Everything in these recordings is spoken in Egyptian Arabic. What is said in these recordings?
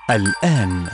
الآن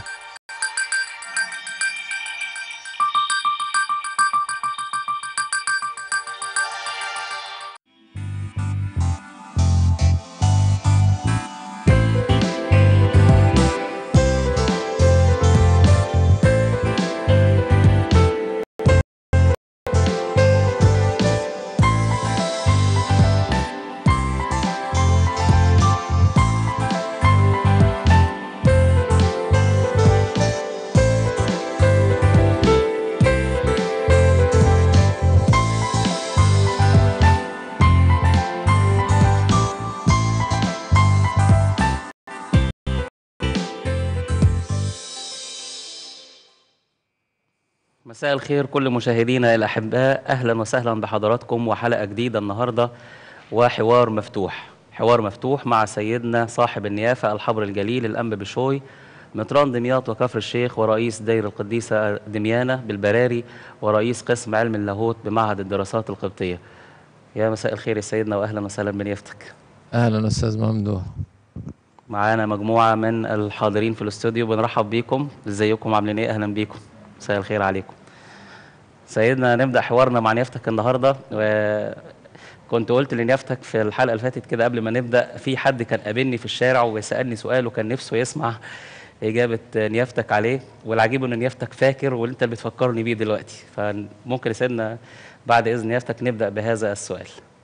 مساء الخير كل مشاهدينا الأحباء أهلا وسهلا بحضراتكم وحلقة جديدة النهاردة وحوار مفتوح حوار مفتوح مع سيدنا صاحب النيافة الحبر الجليل الأنبا بشوي مطران دمياط وكفر الشيخ ورئيس دير القديسة دميانة بالبراري ورئيس قسم علم اللاهوت بمعهد الدراسات القبطية يا مساء الخير يا سيدنا وأهلا وسهلا بنيافتك اهلا استاذ ممدوح معانا مجموعة من الحاضرين في الاستوديو بنرحب بيكم ازيكم عاملين ايه اهلا بيكم مساء الخير عليكم سيدنا نبدأ حوارنا مع نيافتك النهاردة وكنت قلت لنيافتك في الحلقة اللي فاتت كده قبل ما نبدأ في حد كان قابلني في الشارع وسألني سؤال وكان نفسه يسمع إجابة نيافتك عليه والعجيب إن نيافتك فاكر وأنت اللي بتفكرني بيه دلوقتي فممكن يا سيدنا بعد إذن نيافتك نبدأ بهذا السؤال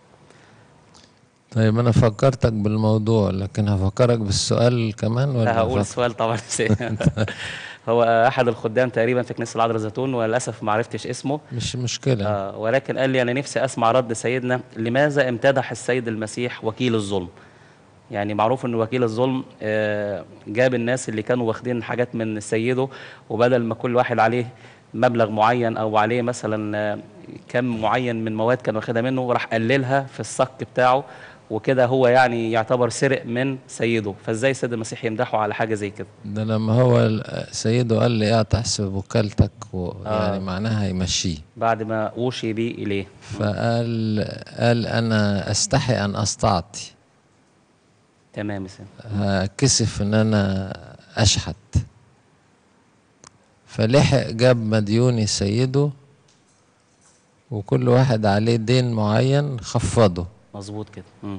طيب انا فكرتك بالموضوع لكن هفكرك بالسؤال كمان ولا لا هقول هفكر- السؤال طبعا هو أحد الخدام تقريبا في كنيسة العذراء الزيتون وللأسف ما عرفتش اسمه مش مشكلة آه ولكن قال لي أنا نفسي أسمع رد سيدنا لماذا امتدح السيد المسيح وكيل الظلم يعني معروف ان وكيل الظلم آه، جاب الناس اللي كانوا واخدين حاجات من سيده وبدل ما كل واحد عليه مبلغ معين او عليه مثلا آه، كم معين من مواد كان واخدها منه راح قللها في الصك بتاعه وكده هو يعني يعتبر سرق من سيده فازاي السيد المسيح يمدحه على حاجه زي كده ده لما هو ال- سيده قال لي اعطى حسب وكالتك ويعني معناها يمشيه بعد ما اوشي بيه اليه فقال قال انا استحي ان استعطي تمام يا سيدي هكسف ان انا اشحت فلحق جاب مديوني سيده وكل واحد عليه دين معين خفضه مظبوط كده مم.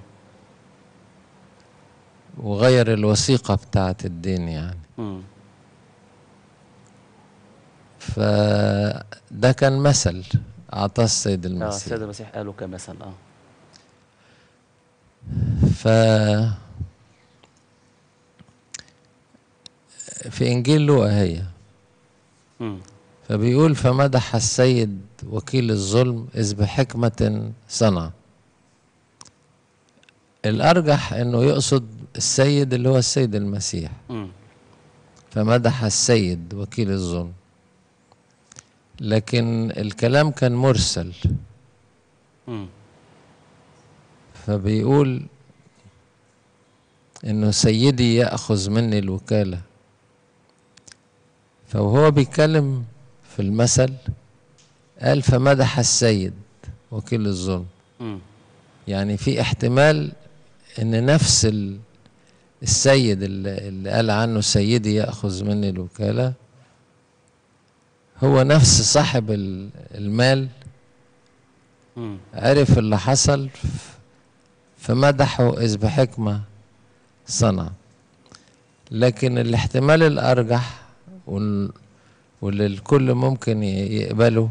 وغير الوثيقة بتاعت الدين يعني مم. فده كان مثل أعطاه السيد اه المسيح السيد المسيح قاله كمثل اه ف في إنجيل لوقا هي مم. فبيقول فمدح السيد وكيل الظلم إذ بحكمة صنع الأرجح إنه يقصد السيد اللي هو السيد المسيح مم. فمدح السيد وكيل الظلم لكن الكلام كان مرسل مم. فبيقول انه سيدي ياخذ مني الوكاله فوهو بيتكلم في المثل قال فمدح السيد وكيل الظلم مم. يعني في احتمال ان نفس ال- السيد اللي اللي قال عنه سيدي ياخذ مني الوكاله هو نفس صاحب ال- المال مم. عرف اللي حصل فمدحه إذ بحكمة صنع لكن الاحتمال الأرجح وال- واللي الكل ممكن ي- يقبله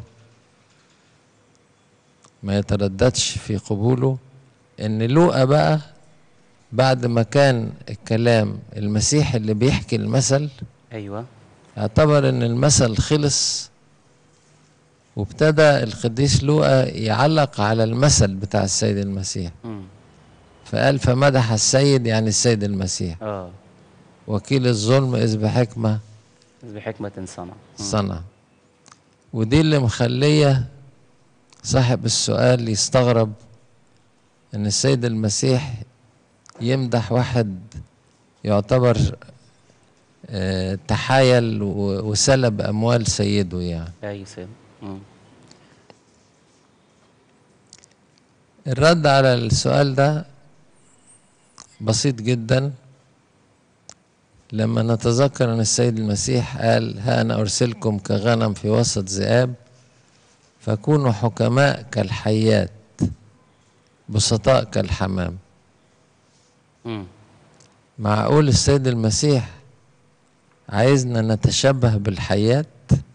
ما يترددش في قبوله إن لوقا بقى بعد ما كان الكلام المسيح اللي بيحكي المثل ايوه اعتبر ان المثل خلص وابتدى القديس لوقا يعلق على المثل بتاع السيد المسيح مم. فقال فمدح السيد يعني السيد المسيح اه وكيل الظلم إذ بحكمة بحكمة صنع مم. صنع ودي اللي مخلية صاحب السؤال يستغرب ان السيد المسيح يمدح واحد يعتبر آه، تحايل و- وسلب اموال سيده يعني اي سيد مم. الرد على السؤال ده بسيط جدا لما نتذكر ان السيد المسيح قال ها انا ارسلكم كغنم في وسط ذئاب فكونوا حكماء كالحيات بسطاء كالحمام مم. معقول السيد المسيح عايزنا نتشبه بالحيات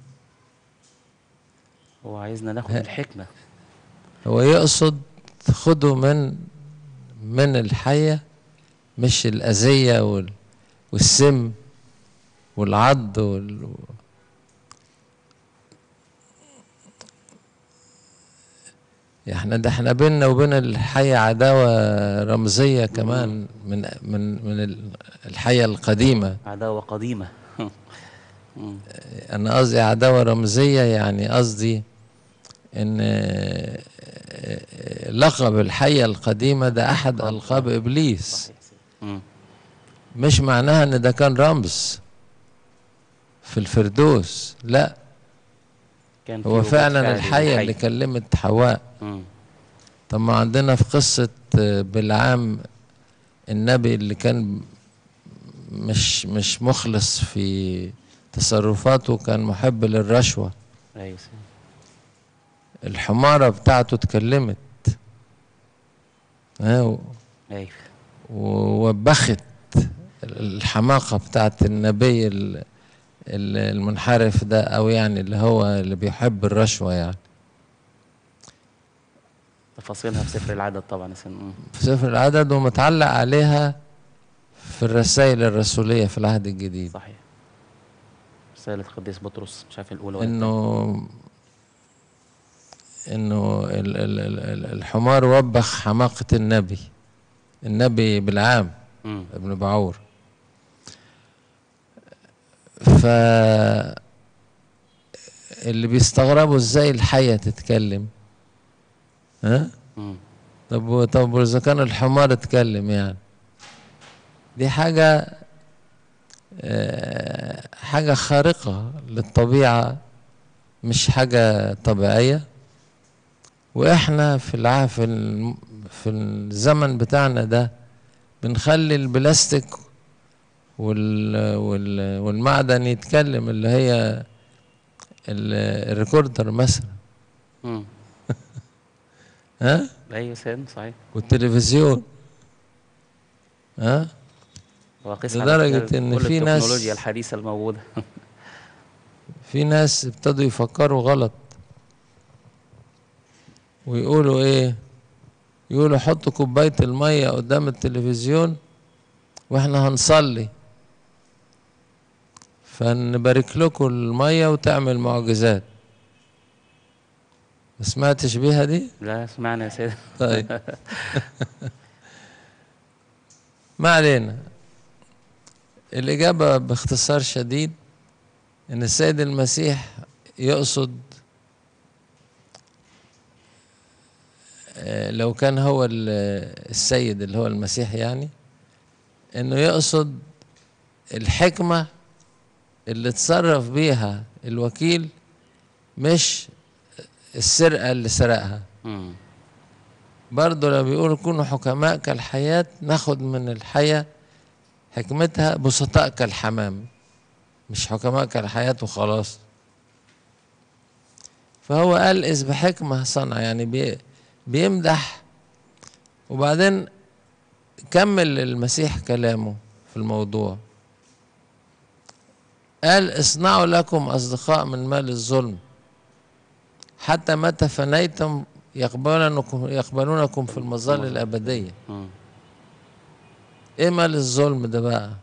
هو عايزنا ناخد الحكمة هو يقصد خدوا من من الحية مش الأذية وال والسم والعض وال احنا ده احنا بيننا وبين الحية عداوة رمزية كمان من من من ال- الحية القديمة عداوة قديمة مم. انا قصدي عداوة رمزية يعني قصدي ان لقب الحية القديمة ده احد القاب ابليس صحيح مم. مش معناها ان ده كان رمز في الفردوس لا كان في هو وجود فعلا فعلي الحية للحي. اللي كلمت حواء مم. طب ما عندنا في قصة بلعام النبي اللي كان مش مش مخلص في تصرفاته كان محب للرشوة ايوه سيدي. الحمارة بتاعته اتكلمت ها، و- ايوه ووبخت الحماقة بتاعت النبي ال- ال- المنحرف ده أو يعني اللي هو اللي بيحب الرشوة يعني تفاصيلها في سفر العدد طبعا يا سيدي. مم. في سفر العدد ومتعلق عليها في الرسائل الرسولية في العهد الجديد صحيح رسالة القديس بطرس مش عارف الأولى ولا إنه إنه ال- ال- ال- ال- الحمار وبخ حماقة النبي النبي بالعام التانية. مم. ابن بعور ف اللي بيستغربوا ازاي الحية تتكلم ها مم. طب طب واذا كان الحمار اتكلم يعني دي حاجة آه، حاجة خارقة للطبيعة مش حاجة طبيعية واحنا في الع... في الم- في الزمن بتاعنا ده بنخلي البلاستيك وال... وال... والمعدن يتكلم اللي هي ال- الريكوردر مثلا مم. ها ايوه سيدي صحيح والتلفزيون ها وقيس على لدرجة كده إن كل في ناس- التكنولوجيا الحديثة الموجودة في ناس ابتدوا يفكروا غلط ويقولوا ايه يقولوا حطوا كوباية المية قدام التلفزيون واحنا هنصلي فنبارك لكم المية وتعمل معجزات ما سمعتش بيها دي لا سمعنا يا سيدي طيب ما علينا الإجابة باختصار شديد إن السيد المسيح يقصد آه، لو كان هو ال- السيد اللي هو المسيح يعني إنه يقصد الحكمة اللي تصرف بيها الوكيل مش السرقة اللي سرقها مم. برضه لو بيقولوا كونوا حكماء كالحياة ناخد من الحياة حكمتها بسطاء كالحمام مش حكماء كالحياة وخلاص فهو قال إذ بحكمة صنع يعني بي بيمدح وبعدين كمل المسيح كلامه في الموضوع قال اصنعوا لكم أصدقاء من مال الظلم حتى متى فنيتم يقبلونكم يقبلونكم في المظال الأبدية مم. إيه مال الظلم ده بقى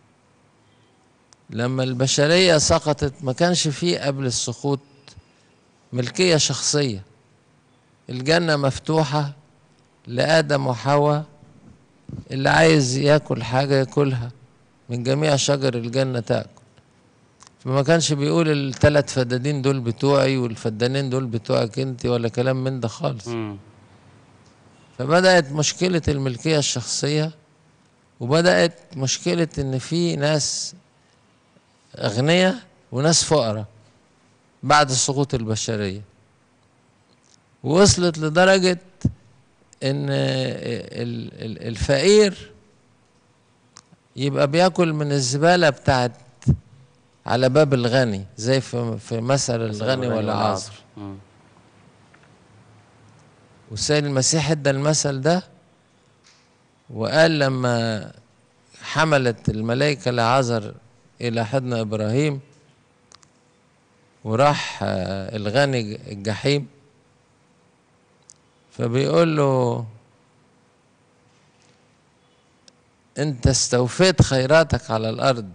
لما البشرية سقطت ما كانش فيه قبل السقوط ملكية شخصية الجنة مفتوحة لآدم وحواء اللي عايز ياكل حاجة ياكلها من جميع شجر الجنة تاكل فما كانش بيقول الثلاث فدادين دول بتوعي والفدانين دول بتوعك انت ولا كلام من ده خالص مم. فبدأت مشكلة الملكية الشخصية وبدأت مشكلة إن في ناس أغنياء وناس فقراء بعد سقوط البشرية ووصلت لدرجة إن ال- ال- الفقير يبقى بياكل من الزبالة بتاعت على باب الغني زي في في مثل الغني والعاصر مم. والسيد المسيح ادى المثل ده وقال لما حملت الملائكة لعازر إلى حضن إبراهيم وراح آه، الغني الجحيم فبيقول له انت استوفيت خيراتك على الارض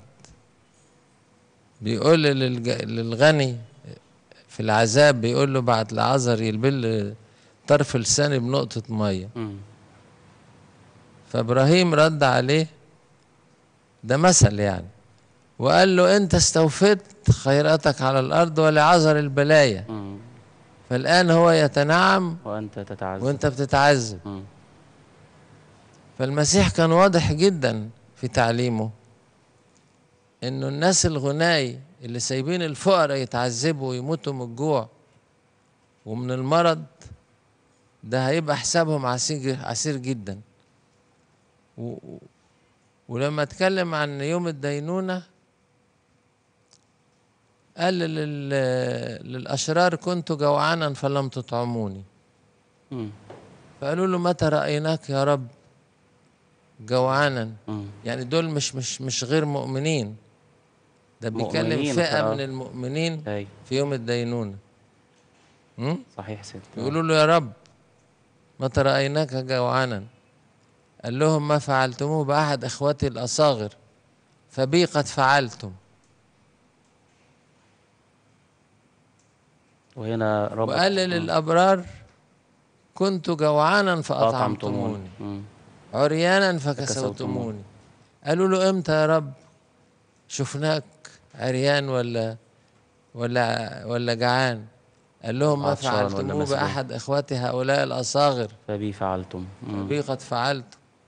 بيقول للج- للغني في العذاب بيقول له بعت لعذر يلبل طرف لساني بنقطة مية مم. فابراهيم رد عليه ده مثل يعني وقال له انت استوفيت خيراتك على الارض ولعذر البلايا مم. فالان هو يتنعم وانت تتعذب وانت بتتعذب مم. فالمسيح كان واضح جدا في تعليمه انه الناس الغناي اللي سايبين الفقراء يتعذبوا ويموتوا من الجوع ومن المرض ده هيبقى حسابهم عسير عسير جدا و و- ولما اتكلم عن يوم الدينونة قال لل... للأشرار كنت جوعانا فلم تطعموني مم. فقالوا له متى رأيناك يا رب جوعانا مم. يعني دول مش مش مش غير مؤمنين ده بيكلم مؤمنين، فئة آه. من المؤمنين اي في يوم الدينونة م? صحيح سيدي يقولوا له يا رب متى رأيناك جوعانا قال لهم ما فعلتموه بأحد إخوتي الأصاغر فبي قد فعلتم وهنا رب وقال للأبرار كنت جوعانا فأطعمتموني مم. عريانا فكسوتموني. فكسوتموني قالوا له امتى يا رب شفناك عريان ولا ولا ولا جعان قال لهم ما عطشان ولا فعلتموه مسلوب. بأحد إخوتي هؤلاء الأصاغر فبي فعلتم مم. بي قد فعلت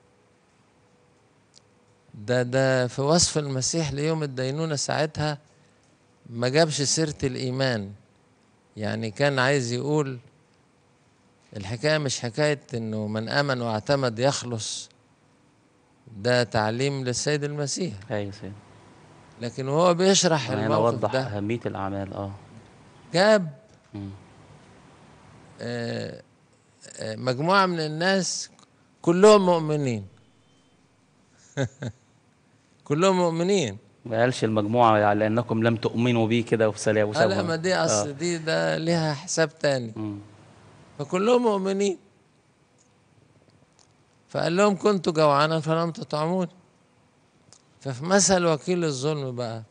ده ده في وصف المسيح ليوم الدينونة ساعتها ما جابش سيرة الإيمان يعني كان عايز يقول الحكاية مش حكاية إنه من آمن واعتمد يخلص ده تعليم للسيد المسيح اي سيدي لكن وهو بيشرح هنا الموقف وضح ده اهميه الاعمال اه جاب مم. آه، آه، مجموعة من الناس كلهم مؤمنين كلهم مؤمنين ما قالش المجموعه على انكم لم تؤمنوا بي كده وسلام آه لا ما دي اصل دي ده ليها حساب تاني مم. فكلهم مؤمنين فقال لهم كنت جوعانا فلم تطعموني ففي مثل وكيل الظلم بقى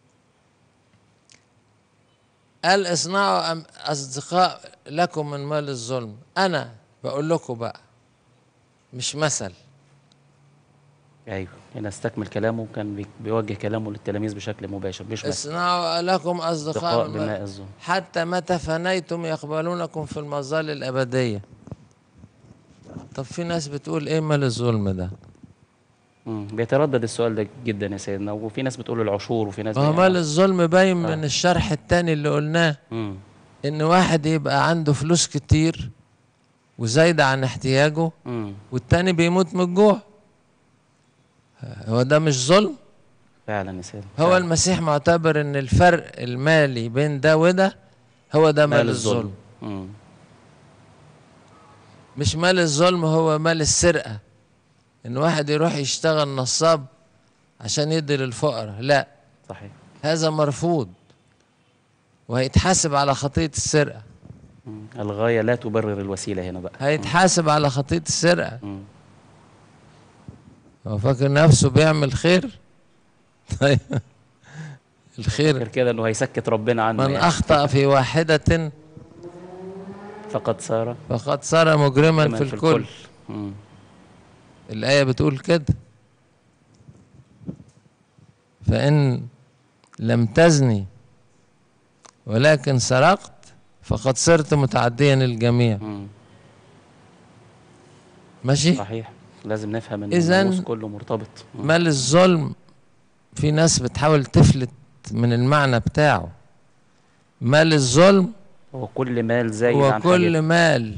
قال اصنعوا أم- اصدقاء لكم من مال الظلم انا بقول لكم بقى مش مثل ايوه هنا استكمل كلامه كان بي- بيوجه كلامه للتلاميذ بشكل مباشر مش بس اصنعوا لكم اصدقاء اصدقاء من بماء الظلم حتى متى فنيتم يقبلونكم في المظال الأبدية طب في ناس بتقول ايه مال الظلم ده مم. بيتردد السؤال ده جدا يا سيدنا وفي ناس بتقول العشور وفي ناس ما هو بي- مال الظلم باين آه. من الشرح التاني اللي قلناه مم. ان واحد يبقى عنده فلوس كتير وزايدة عن احتياجه مم. والتاني بيموت من الجوع هو ده مش ظلم فعلا يا سيدنا هو فعلا. المسيح معتبر ان الفرق المالي بين ده وده هو ده مال الظلم مم. مش مال الظلم هو مال السرقة ان واحد يروح يشتغل نصاب عشان يدي للفقراء لا صحيح هذا مرفوض وهيتحاسب على خطية السرقة مم. الغايه لا تبرر الوسيله هنا بقى هيتحاسب على خطية السرقة مم. هو فاكر نفسه بيعمل خير طيب غير الخير كده انه هيسكت ربنا عنه من يعني. أخطأ في واحدة فقد صار فقد صار مجرما كمان في الكل مم. الآية بتقول كده فإن لم تزني ولكن سرقت فقد صرت متعديا الجميع مم. ماشي صحيح لازم نفهم ان إذن- الناموس كله مرتبط مم. مال الظلم في ناس بتحاول تفلت من المعنى بتاعه مال الظلم هو كل مال زايد هو عن كل حاجته. مال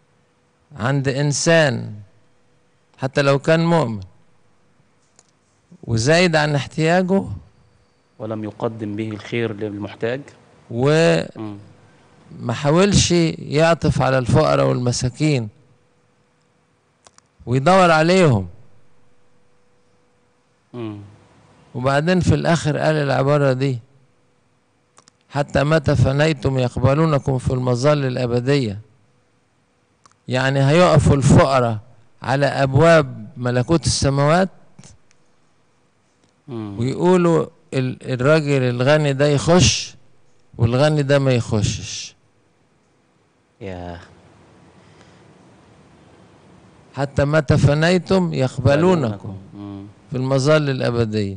عند إنسان حتى لو كان مؤمن وزايد عن احتياجه ولم يقدم به الخير للمحتاج وما مم. حاولش يعطف على الفقراء والمساكين ويدور عليهم مم. وبعدين في الآخر قال العبارة دي حتى متى فنيتم يقبلونكم في المظل الأبدية يعني هيقفوا الفقراء على أبواب ملكوت السماوات مم. ويقولوا ال- الراجل الغني ده يخش والغني ده ما يخشش يا حتى متى فنيتم يقبلونكم مم. في المظل الأبدية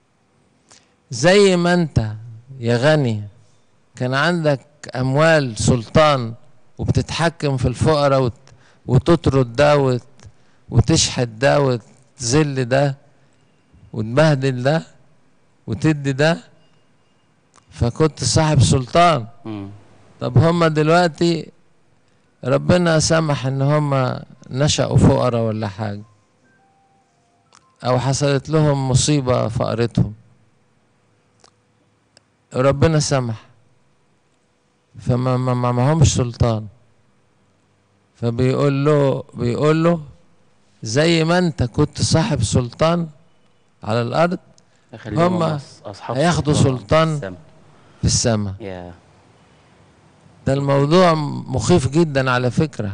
زي ما أنت يا غني كان عندك أموال سلطان وبتتحكم في الفقراء وت- وتطرد ده وت- وتشحت ده وتذل ده وتبهدل ده وتدي ده فكنت صاحب سلطان مم. طب هما دلوقتي ربنا سمح ان هما نشأوا فقراء ولا حاجة او حصلت لهم مصيبة فقرتهم ربنا سمح فما ما ما معهمش سلطان فبيقول له بيقول له زي ما انت كنت صاحب سلطان على الارض خليهم هما أص- أصحاب هياخدوا في سلطان السماء. في السماء يا ده الموضوع مخيف جدا على فكرة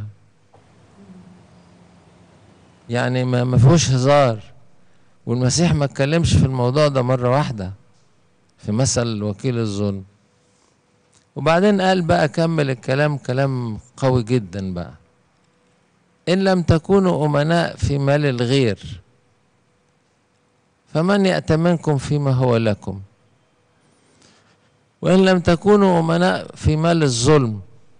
يعني ما ما فيهوش هزار والمسيح ما اتكلمش في الموضوع ده مرة واحدة في مثل وكيل الظلم وبعدين قال بقى كمل الكلام كلام قوي جدا بقى إن لم تكونوا أمناء في مال الغير فمن يأتمنكم فيما هو لكم وإن لم تكونوا أمناء في مال الظلم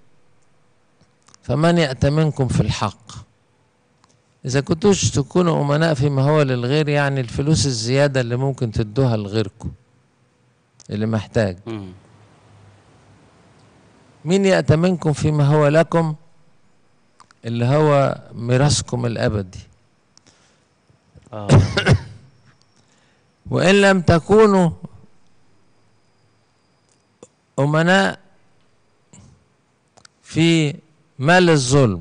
فمن يأتمنكم في الحق إذا كنتوش تكونوا أمناء فيما هو للغير يعني الفلوس الزيادة اللي ممكن تدوها لغيركم اللي محتاج مم. مين يأتمنكم فيما هو لكم اللي هو ميراثكم الأبدي اه وإن لم تكونوا أمناء في مال الظلم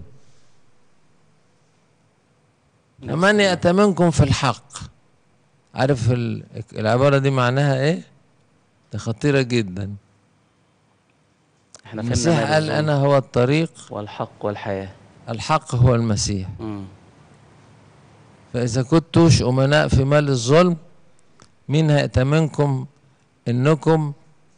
فمن يأتمنكم في الحق عارف ال- العبارة دي معناها ايه؟ ده خطيرة جدا احنا فهمنا المسيح مال قال الظلم أنا هو الطريق والحق والحياة الحق هو المسيح مم. فإذا كنتوش أمناء في مال الظلم مين هيأتمنكم إنكم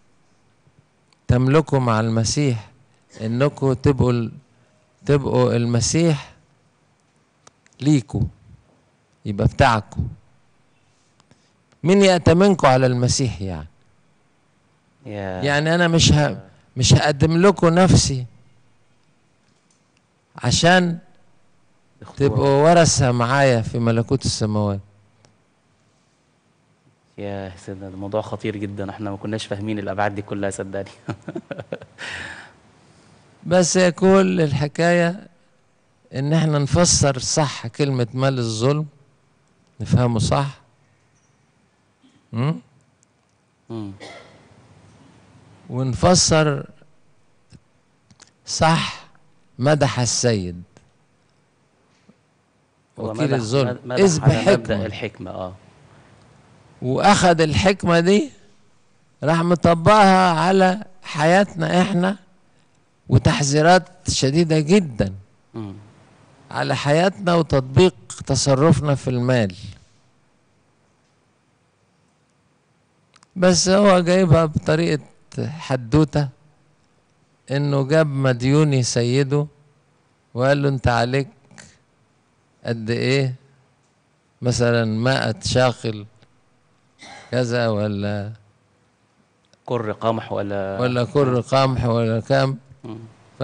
تملكوا مع المسيح إنكم تبقوا ال- تبقوا المسيح ليكوا يبقى بتاعكوا مين يأتمنكوا على المسيح يعني يا يعني أنا مش ه... مش هقدم لكم نفسي عشان اختبار. تبقوا ورثة معايا في ملكوت السماوات يا سيدنا ده موضوع خطير جدا احنا ما كناش فاهمين الابعاد دي كلها صدقني بس هي كل الحكاية إن إحنا نفسر صح كلمة مال الظلم نفهمه صح م? مم. ونفسر صح مدح السيد هو وكيل مدح- الظلم مدح إذ على مبدأ بحكمة الحكمة اه وأخذ الحكمة دي راح مطبقها على حياتنا إحنا وتحذيرات شديدة جدا مم. على حياتنا وتطبيق تصرفنا في المال بس هو جايبها بطريقة حدوتة انه جاب مديوني سيده وقال له انت عليك قد ايه مثلا مائة شاقل كذا ولا كر قمح ولا ولا كر قمح ولا كام مم.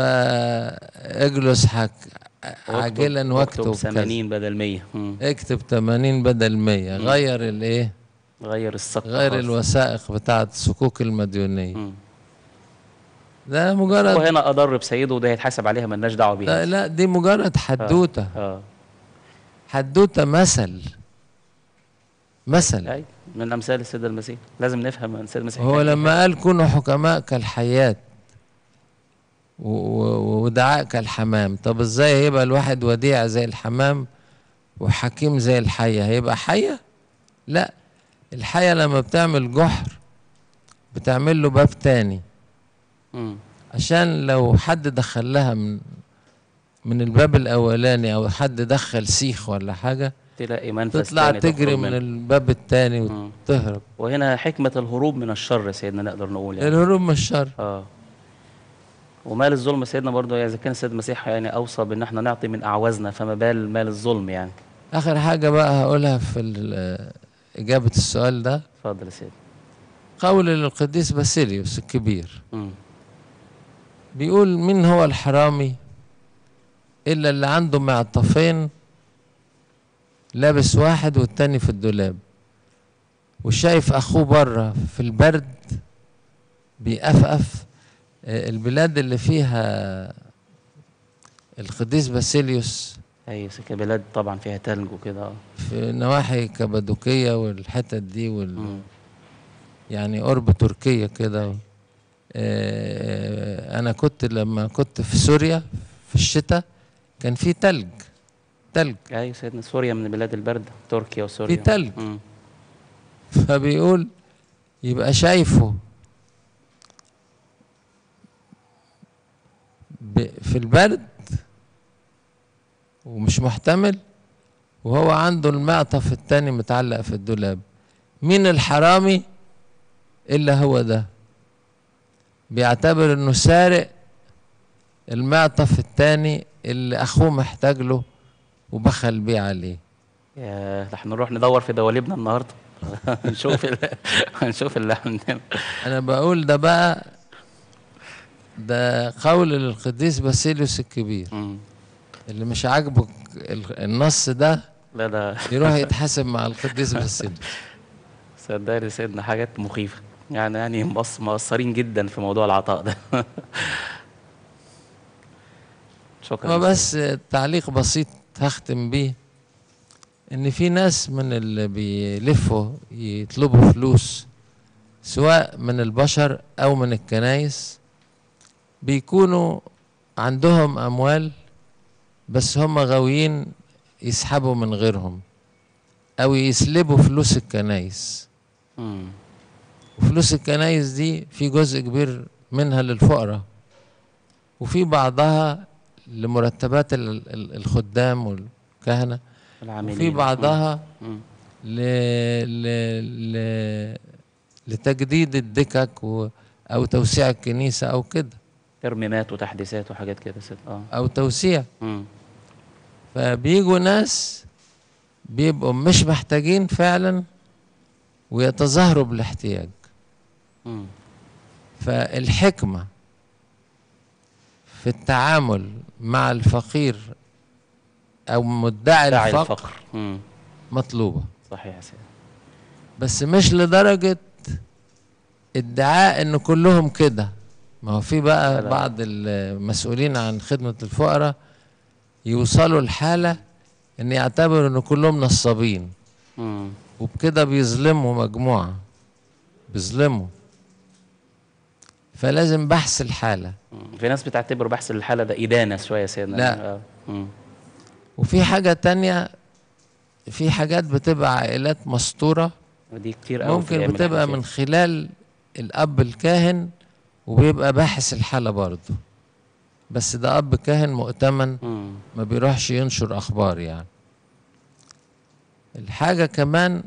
فاجلس حك عاجلا واكتب كذا 80 بدل 100 مم. اكتب 80 بدل 100 مم. غير الايه غير السقف غير خالص. الوثائق بتاعه الصكوك المديونيه مم. ده هو مجرد هنا اضر بسيده وده هيتحاسب عليها ملناش دعوه لا, بيها لا دي مجرد حدوته اه حدوته مثل مثل أي من أمثال السيد المسيح لازم نفهم من السيد المسيح هو كان إيه. لما قال كونوا حكماء كالحيات و- و- ودعاء كالحمام طب ازاي هيبقى الواحد وديع زي الحمام وحكيم زي الحية هيبقى حية لا الحية لما بتعمل جحر بتعمل له باب تاني مم. عشان لو حد دخل لها من من الباب الاولاني او حد دخل سيخ ولا حاجه تلاقي منفذ تطلع تاني تجري تخرج من منه. الباب التاني مم. وتهرب وهنا حكمة الهروب من الشر سيدنا نقدر نقول يعني الهروب من الشر اه ومال الظلم سيدنا برضه يعني اذا كان السيد المسيح يعني اوصى بان احنا نعطي من اعوازنا فما بال مال الظلم يعني اخر حاجه بقى هقولها في ال- اجابه السؤال ده اتفضل يا سيدي قول للقديس باسيليوس الكبير مم. بيقول مين هو الحرامي الا اللي عنده معطفين لابس واحد والتاني في الدولاب وشايف اخوه بره في البرد بيقفقف آه، البلاد اللي فيها القديس باسيليوس اي بلاد طبعا فيها تلج وكده اه في نواحي كبادوكية والحتت دي وال... مم. يعني قرب تركيا كده آه، انا كنت لما كنت في سوريا في الشتاء كان في تلج تلج ايوه سيدنا سوريا من البلاد البارده تركيا وسوريا في تلج. مم. فبيقول يبقى شايفه ب- في البرد ومش محتمل وهو عنده المعطف التاني متعلق في الدولاب مين الحرامي الا هو ده بيعتبر انه سارق المعطف التاني اللي اخوه محتاج له وبخل بيه عليه يا ده احنا نروح ندور في دواليبنا النهارده نشوف ال... هنشوف اللي عندنا انا بقول ده بقى ده قول للقديس باسيليوس الكبير مم. اللي مش عاجبه ال- النص ده لا ده يروح يتحاسب مع القديس باسيليوس صدقني سيدنا حاجات مخيفه يعني يعني مقص- مقصرين جدا في موضوع العطاء ده شكرا هو بس تعليق بسيط هختم بيه ان في ناس من اللي بيلفوا يطلبوا فلوس سواء من البشر او من الكنايس بيكونوا عندهم اموال بس هم غاويين يسحبوا من غيرهم او يسلبوا فلوس الكنايس مم. وفلوس الكنايس دي في جزء كبير منها للفقراء وفي بعضها لمرتبات ال- ال- الخدام والكهنة العاملين وفي بعضها مم. ل... ل... ل... لتجديد الدكك و... أو توسيع الكنيسة أو كده ترميمات وتحديثات وحاجات كده ست اه أو توسيع مم. فبيجوا ناس بيبقوا مش محتاجين فعلا ويتظاهروا بالاحتياج مم. فالحكمة في التعامل مع الفقير أو مدعي داعي الفقر الفقر مم. مطلوبة صحيح يا سيدي بس مش لدرجة ادعاء ان كلهم كده ما هو في لا، بقى لا. بعض المسؤولين عن خدمة الفقراء يوصلوا لحالة ان يعتبروا ان كلهم نصابين مم. وبكده بيظلموا مجموعة بيظلموا فلازم بحث الحالة مم. في ناس بتعتبر بحث الحالة ده إدانة شوية يا سيدنا لا. آه. مم. وفي حاجة تانية في حاجات بتبقى عائلات مستورة ودي كتير قوي ممكن بتبقى من خلال الأب الكاهن وبيبقى باحث الحالة برضه بس ده أب كاهن مؤتمن مم. ما بيروحش ينشر أخبار يعني الحاجة كمان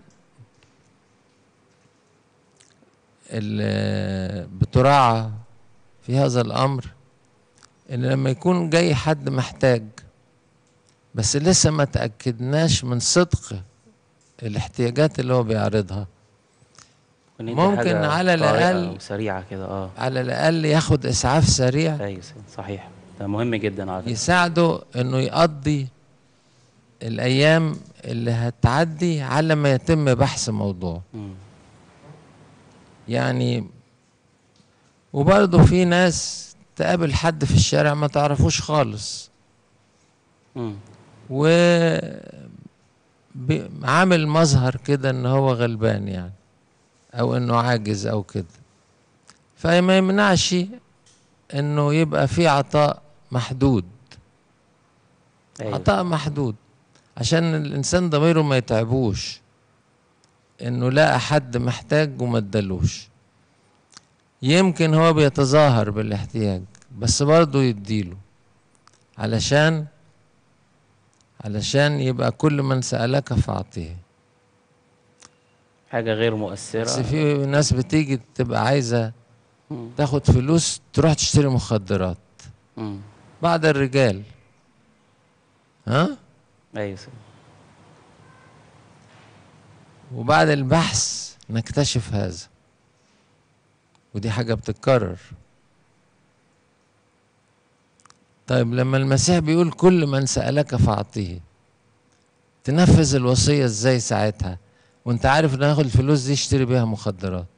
اللي بتراعى في هذا الأمر إن لما يكون جاي حد محتاج بس لسه ما تأكدناش من صدق الاحتياجات اللي هو بيعرضها وإن أنت ممكن حاجة على طارئة الأقل- وسريعة كده اه على الأقل ياخد إسعاف سريع أيوة سيدي. صحيح ده مهم جدا على فكرة يساعده انه يقضي الايام اللي هتعدي على ما يتم بحث موضوع مم. يعني وبرضه في ناس تقابل حد في الشارع ما تعرفوش خالص مم. و بي- عامل مظهر كده ان هو غلبان يعني او انه عاجز او كده فما يمنعش انه يبقى في عطاء محدود أيوة. عطاء محدود عشان الانسان ضميره ما يتعبوش انه لقى حد محتاج وما ادالوش يمكن هو بيتظاهر بالاحتياج بس برضه يديله علشان علشان يبقى كل من سألك فأعطيه حاجة غير مؤثرة بس في ناس بتيجي تبقى عايزة مم. تاخد فلوس تروح تشتري مخدرات مم. بعض الرجال ها أيوة سيدنا. وبعد البحث نكتشف هذا ودي حاجة بتتكرر طيب لما المسيح بيقول كل من سألك فأعطيه تنفذ الوصية ازاي ساعتها وانت عارف ان هاخد الفلوس دي اشتري بيها مخدرات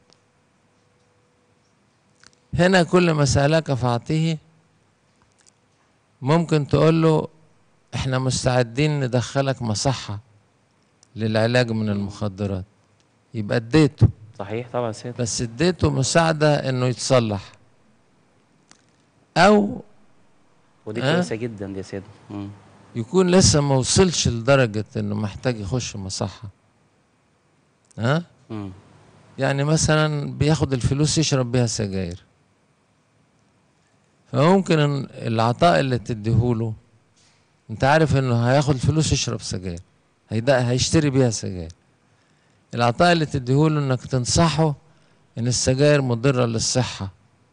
هنا كل ما سألك فأعطيه ممكن تقول له احنا مستعدين ندخلك مصحة للعلاج من المخدرات يبقى اديته صحيح طبعا سيدنا بس اديته مساعدة انه يتصلح او ودي آه. كويسة جدا دي يا سيدنا مم. يكون لسه ما وصلش لدرجة انه محتاج يخش مصحة ها مم. يعني مثلا بياخد الفلوس يشرب بيها سجاير فممكن إن العطاء اللي تديهوله انت عارف انه هياخد فلوس يشرب سجاير هيدا هيشتري بيها سجاير العطاء اللي تديهوله انك تنصحه ان السجاير مضرة للصحة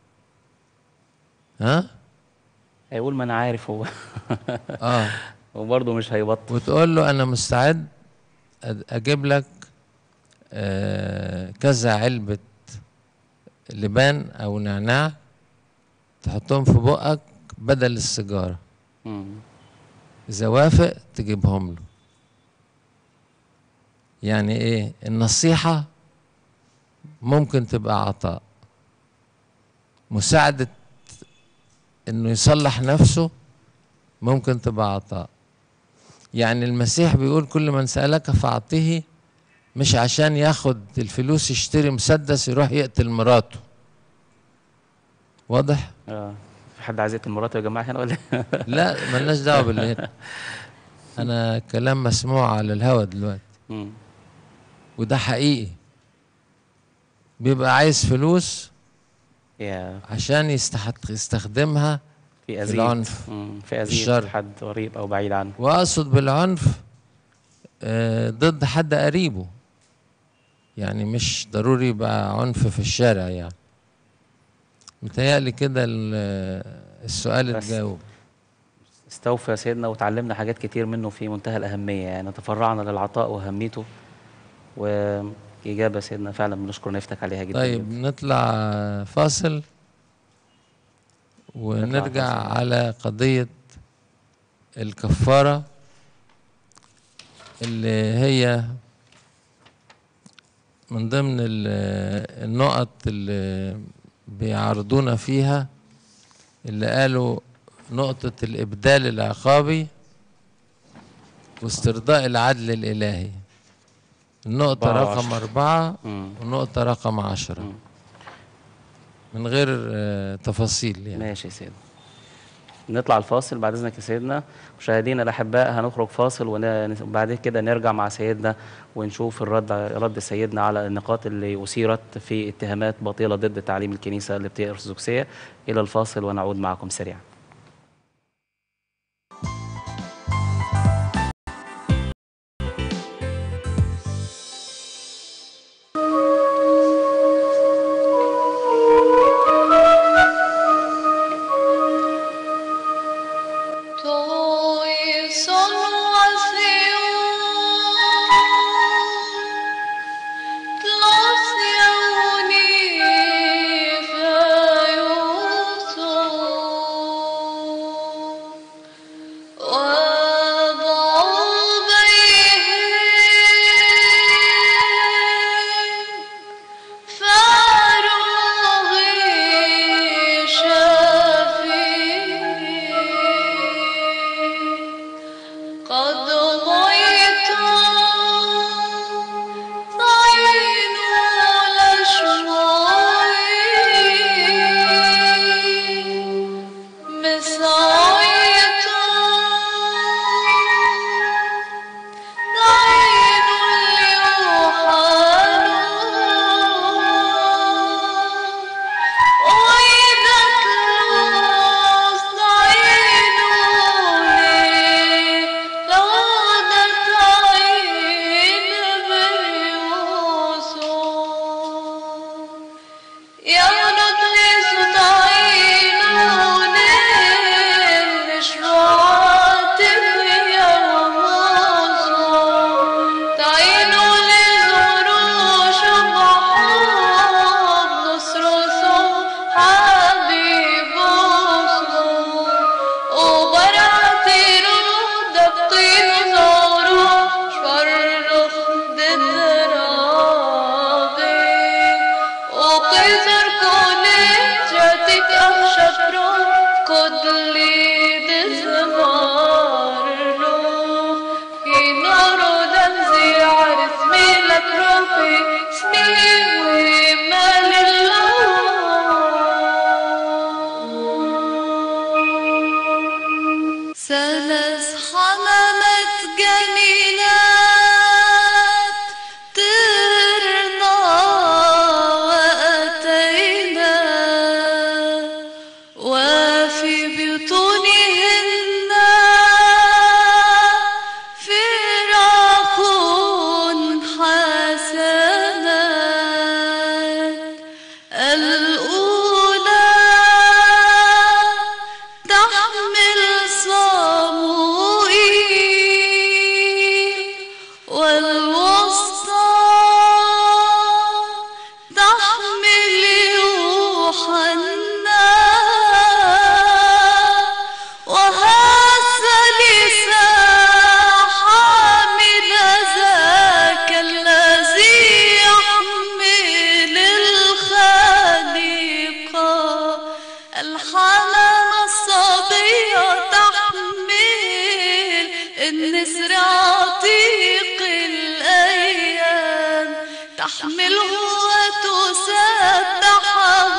ها هيقول ما أنا عارف هو اه وبرضه مش هيبطل وتقول له انا مستعد أد- اجيب لك آه، كذا علبة لبان او نعناع تحطهم في بقك بدل السيجارة مم. اذا وافق تجيبهم له يعني ايه النصيحة ممكن تبقى عطاء مساعدة انه يصلح نفسه ممكن تبقى عطاء يعني المسيح بيقول كل من سألك فأعطيه مش عشان ياخد الفلوس يشتري مسدس يروح يقتل مراته واضح؟ اه في حد عايز يقتل مراته يا جماعة هنا ولا إيه؟ لا ملناش دعوة باللي هنا. أنا كلام مسموع على الهوا دلوقتي مم. وده حقيقي بيبقى عايز فلوس يا عشان يستحق يستخدمها في أذية العنف. مم. في أذية الشر. حد قريب أو بعيد عنه واقصد بالعنف آه، ضد حد قريبه يعني مش ضروري يبقى عنف في الشارع يعني متهيألي كده ال- السؤال بس. اتجاوب استوفى يا سيدنا وتعلمنا حاجات كتير منه في منتهى الأهمية يعني تفرعنا للعطاء وأهميته وإجابة سيدنا فعلا بنشكر نفتك عليها جدا طيب جدا. نطلع فاصل ونرجع فاصل. على قضية الكفارة اللي هي من ضمن ال- النقط اللي بيعرضونا فيها اللي قالوا نقطة الإبدال العقابي واسترضاء العدل الإلهي النقطة أربعة رقم وعشرة. أربعة مم. ونقطة رقم عشرة مم. من غير آه، تفاصيل يعني ماشي يا سيدنا نطلع الفاصل بعد اذنك يا سيدنا مشاهدينا الاحباء هنخرج فاصل ون- وبعد كده نرجع مع سيدنا ونشوف الرد رد سيدنا على النقاط اللي اثيرت في اتهامات باطله ضد تعليم الكنيسه القبطيه الارثوذكسيه الى الفاصل ونعود معكم سريعا Toi salvación, gloria universo. Kaiser Konig ahşap kodli dizmarlo Hinaro damzi عرس ميلك روحي سمي مال الله سلس حمامة جميلات طرنا وأتينا وفي بطونهن فراخ حسنات الأولى تحمل صموئيل والوسطى تحمل يوحنا وهذا لسان حامل ذاك الذي يحمل الخليقة الحنان الصبية تحمل النسر عتيق الأيام تحمله وتسبحه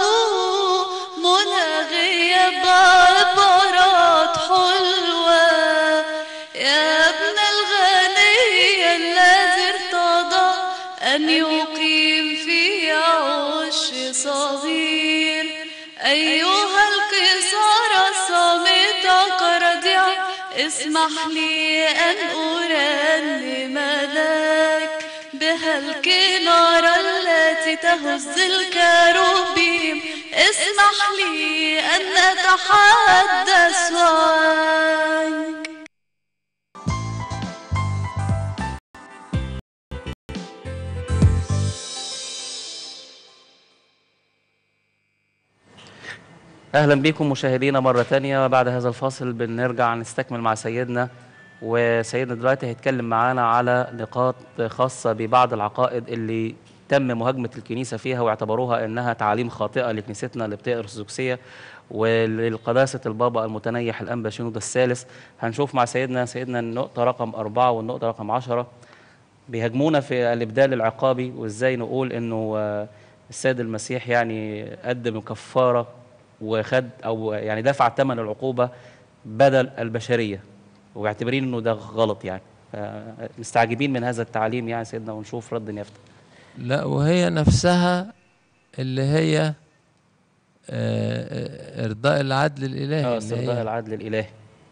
مناغية بعبارات حلوة يا ابن الغني الذي ارتضى أن يقيم في عش صغير أيها القصار الصامتة كردع اسمح لي أن أرنم لك بها الكنارة التي تهز الكروبيم اسمح لي أن أتحدث عنك اهلا بكم مشاهدينا مره تانية بعد هذا الفاصل بنرجع نستكمل مع سيدنا وسيدنا دلوقتي هيتكلم معانا على نقاط خاصه ببعض العقائد اللي تم مهاجمه الكنيسه فيها واعتبروها انها تعاليم خاطئه لكنيستنا القبطيه الارثوذكسيه ولقداسه البابا المتنيح الانبا شنود الثالث هنشوف مع سيدنا سيدنا النقطه رقم أربعة والنقطه رقم عشرة بيهاجمونا في الابدال العقابي وازاي نقول انه آه، السيد المسيح يعني قدم كفاره وخد او يعني دفع ثمن العقوبه بدل البشريه ومعتبرين انه ده غلط يعني آه، مستعجبين من هذا التعليم يعني سيدنا ونشوف رد يفتح لا وهي نفسها اللي هي آه، آه، ارضاء العدل الالهي اه اللي استرضاء هي العدل الالهي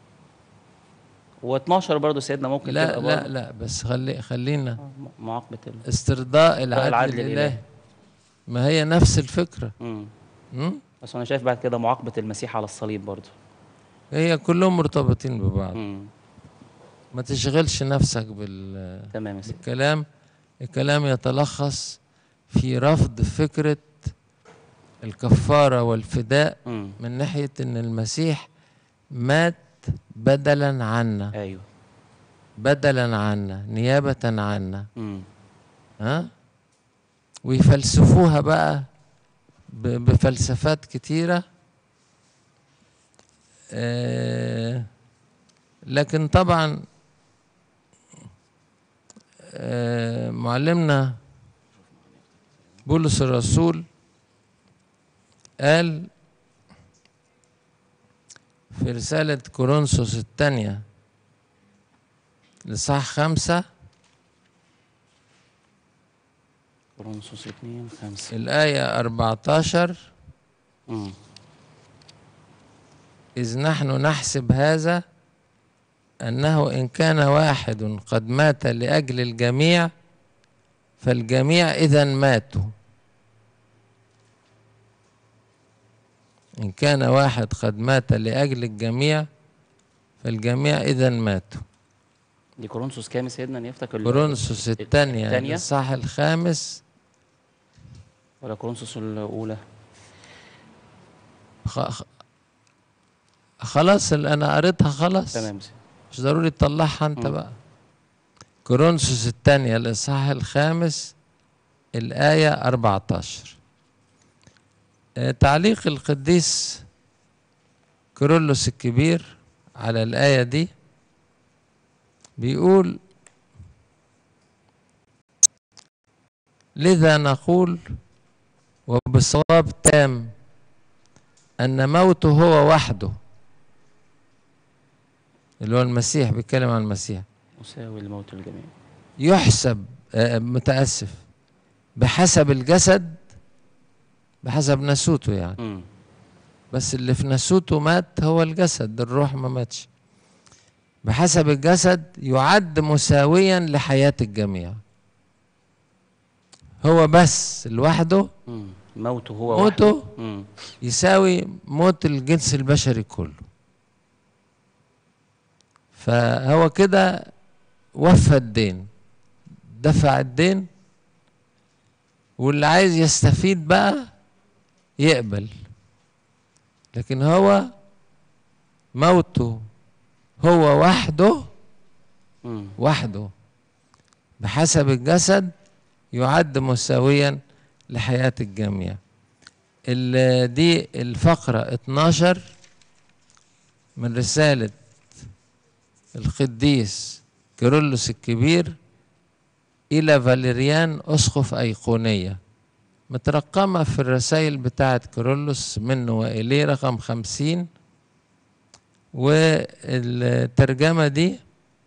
و12 برضه سيدنا ممكن لا تبقى لا برضه لا بس خلي خلينا آه، م- معاقبه ال... استرضاء العدل, العدل الالهي الإلهي. ما هي نفس الفكره مم. م? بس انا شايف بعد كده معاقبه المسيح على الصليب برضه هي كلهم مرتبطين ببعض مم. ما تشغلش نفسك بال تمام يا سيدي بالكلام الكلام يتلخص في رفض فكرة الكفارة والفداء مم. من ناحية إن المسيح مات بدلا عنا ايوه بدلا عنا نيابة عنا مم. ها ويفلسفوها بقى ب- بفلسفات كتيرة آه، لكن طبعا آه، معلمنا بولس الرسول قال في رسالة كورنثوس الثانية لصح خمسة كورنثوس 2 5 الآية 14 مم. إذ نحن نحسب هذا أنه إن كان واحد قد مات لأجل الجميع فالجميع إذا ماتوا إن كان واحد قد مات لأجل الجميع فالجميع إذا ماتوا دي كورنثوس كام يا سيدنا نفتكر ال- كورنثوس الثانية الثانية؟ الصح الخامس ولا كورنثوس الاولى خ- خ- خلاص اللي أنا قريتها خلاص تمام يا سيدي. مش ضروري تطلعها انت مم. بقى كورنثوس الثانية الإصحاح الخامس الآية 14 آه، تعليق القديس كيرلس الكبير على الآية دي بيقول لذا نقول وبصواب تام أن موته هو وحده اللي هو المسيح بيتكلم عن المسيح مساوي لموت الجميع يحسب آه، متأسف بحسب الجسد بحسب نسوته يعني مم. بس اللي في نسوته مات هو الجسد الروح ما ماتش بحسب الجسد يعد مساويا لحياة الجميع هو بس لوحده مم. موته هو موته وحده. مم. يساوي موت الجنس البشري كله فهو كده وفى الدين دفع الدين واللي عايز يستفيد بقى يقبل لكن هو موته هو وحده مم. وحده بحسب الجسد يعد مساويا لحياة الجميع ال- دي الفقرة 12 من رسالة القديس كيرلس الكبير إلى فاليريان أسقف أيقونية مترقمة في الرسائل بتاعة كيرلس منه وإليه رقم خمسين والترجمة دي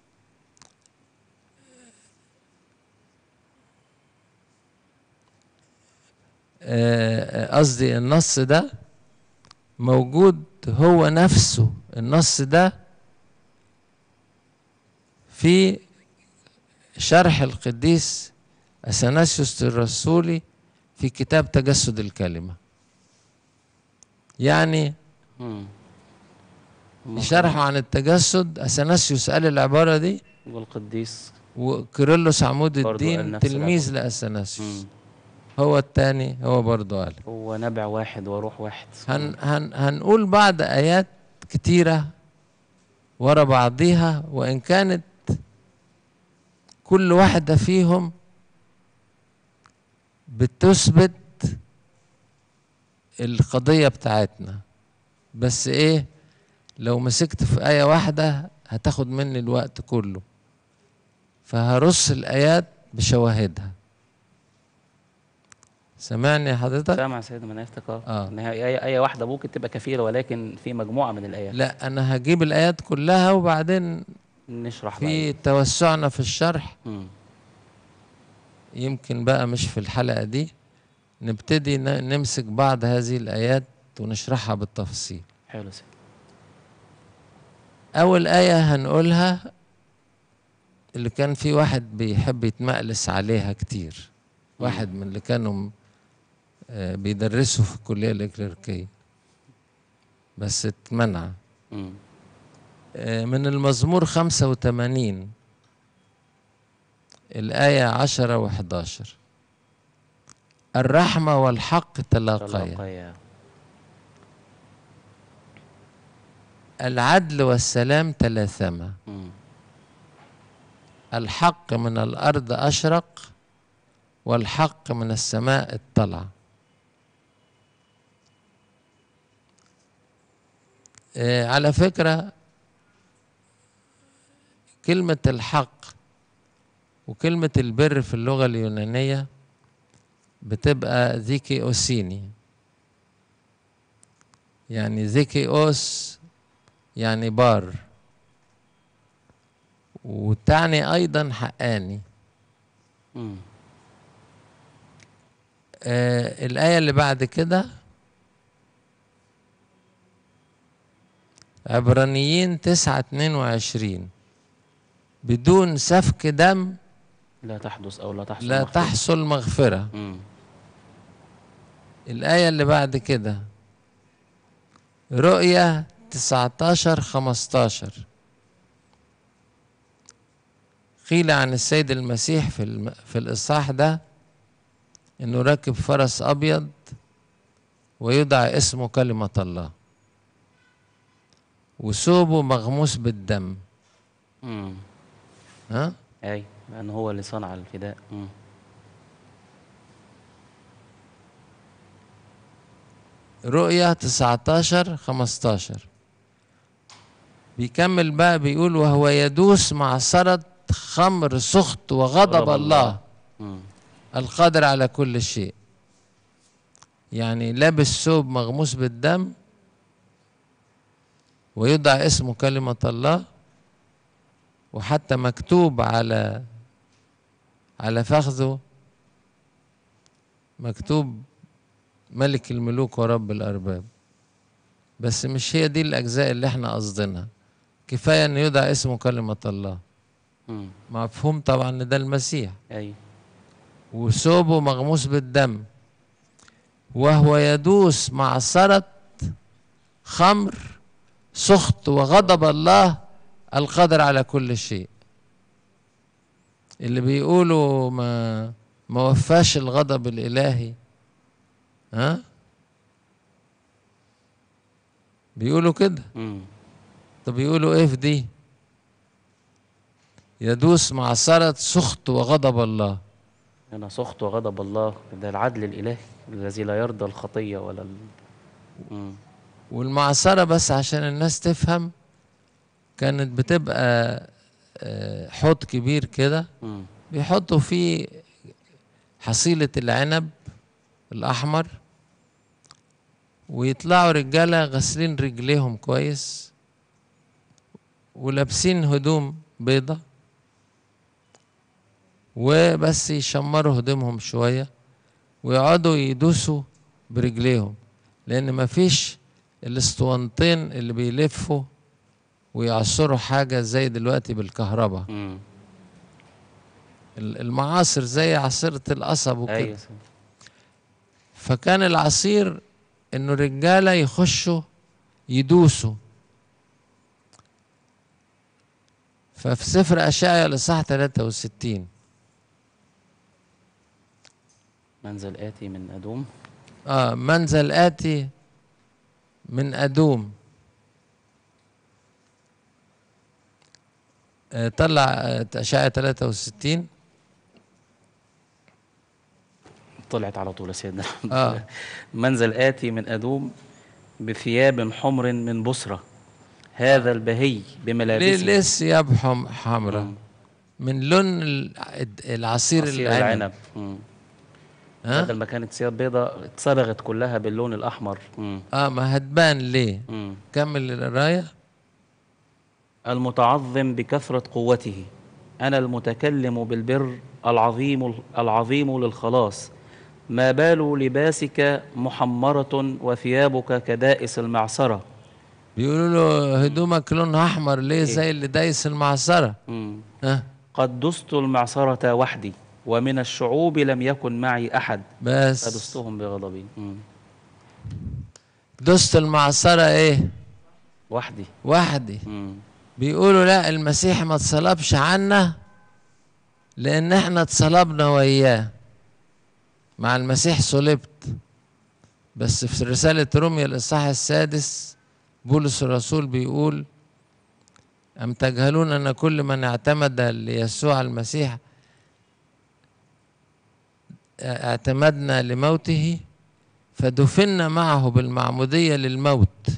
آه، قصدي النص ده موجود هو نفسه النص ده في شرح القديس أثناسيوس الرسولي في كتاب تجسد الكلمة يعني مم. في شرحه عن التجسد أثناسيوس قال العبارة دي والقديس وكيرلس عمود برضو قال الدين نفس تلميذ العبارة. لأثناسيوس مم. هو التاني هو برضو قال هو نبع واحد وروح واحد هن هن هنقول بعض آيات كتيرة ورا بعضيها وإن كانت كل واحدة فيهم بتثبت القضية بتاعتنا بس إيه لو مسكت في آية واحدة هتاخد مني الوقت كله فهرص الآيات بشواهدها سامعني يا حضرتك؟ سامع سيدنا من آياتك اه آه. إن هي آية, آية واحدة ممكن تبقى كفيلة ولكن في مجموعة من الآيات لا أنا هجيب الآيات كلها وبعدين نشرح في بقى توسعنا في الشرح مم. يمكن بقى مش في الحلقة دي نبتدي ن- نمسك بعض هذه الآيات ونشرحها بالتفصيل حلو سيدي أول آية هنقولها اللي كان في واحد بيحب يتمقلس عليها كتير واحد من اللي كانوا م- آه، بيدرسوا في الكلية الإكليريكية بس اتمنع مم. آه، من المزمور 85 الآية 10 و11 الرحمة والحق تلاقيا تلاقيا العدل والسلام تلاثما مم. الحق من الأرض أشرق والحق من السماء اطلع آه، على فكرة كلمة الحق وكلمة البر في اللغة اليونانية بتبقى ذيكي أوسيني يعني ذيكي أوس يعني بار وتعني أيضا حقاني مم. آه الآية اللي بعد كده عبرانيين تسعة اتنين وعشرين بدون سفك دم لا تحدث أو لا تحصل لا مغفرة. تحصل مغفرة مم. الآية اللي بعد كده رؤية تسعتاشر خمستاشر قيل عن السيد المسيح في الم... في الإصحاح ده إنه راكب فرس أبيض ويدعى اسمه كلمة الله وثوبه مغموس بالدم مم. ها أي لأن هو اللي صنع الفداء مم. رؤيا 19 15 بيكمل بقى بيقول وهو يدوس معصرة خمر سخط وغضب غضب الله. الله مم. القادر على كل شيء يعني لابس ثوب مغموس بالدم ويدعى اسمه كلمة الله وحتى مكتوب على على فخذه مكتوب ملك الملوك ورب الأرباب بس مش هي دي الأجزاء اللي احنا قصدينها كفاية أن يدعى اسمه كلمة الله مم. مفهوم طبعا ان ده المسيح ايوه وثوبه مغموس بالدم وهو يدوس معصرة خمر سخط وغضب الله القادر على كل شيء اللي بيقولوا ما ما وفاش الغضب الإلهي ها بيقولوا كده مم. طب بيقولوا ايه في دي يدوس معصرة سخط وغضب الله انا سخط وغضب الله ده العدل الالهي الذي لا يرضى الخطيه ولا ال... مم. والمعصرة بس عشان الناس تفهم كانت بتبقى آه، حوض كبير كده مم. بيحطوا فيه حصيلة العنب الأحمر ويطلعوا رجالة غاسلين رجليهم كويس ولابسين هدوم بيضة وبس يشمروا هدومهم شوية ويقعدوا يدوسوا برجليهم لأن مفيش الاسطوانتين اللي بيلفوا ويعصروا حاجة زي دلوقتي بالكهرباء مم. ال- المعاصر زي عصيرة القصب وكده ايوه فكان العصير انه الرجاله يخشوا يدوسوا ففي سفر اشعيا الاصحاح 63 منزل اتي من ادوم اه منزل اتي من ادوم آه طلع آه، اشعيا 63 طلعت على طول يا سيدنا آه. منزل آتي من أدوم بثياب حمر من بصرة هذا البهي ليه بملابسه ليه الثياب حم- حمراء مم. من لون ال- العصير عصير العنب العنب مم. ها بدل ما كانت ثياب بيضاء اتصبغت كلها باللون الأحمر مم. اه ما هتبان ليه مم. كمل القرايه المتعظم بكثرة قوته أنا المتكلم بالبر العظيم العظيم للخلاص ما بال لباسك محمرة وثيابك كدائس المعصرة بيقولوا له هدومك لونها احمر ليه زي اللي دايس المعصره مم. ها قد دست المعصرة وحدي ومن الشعوب لم يكن معي أحد بس فدستهم بغضبي مم. دست المعصره ايه وحدي وحدي مم. بيقولوا لا المسيح ما اتصلبش عنا لان احنا اتصلبنا وياه مع المسيح صلبت بس في رسالة روميا الإصحاح السادس بولس الرسول بيقول أم تجهلون أن كل من اعتمد ليسوع المسيح اعتمدنا لموته فدفنا معه بالمعمودية للموت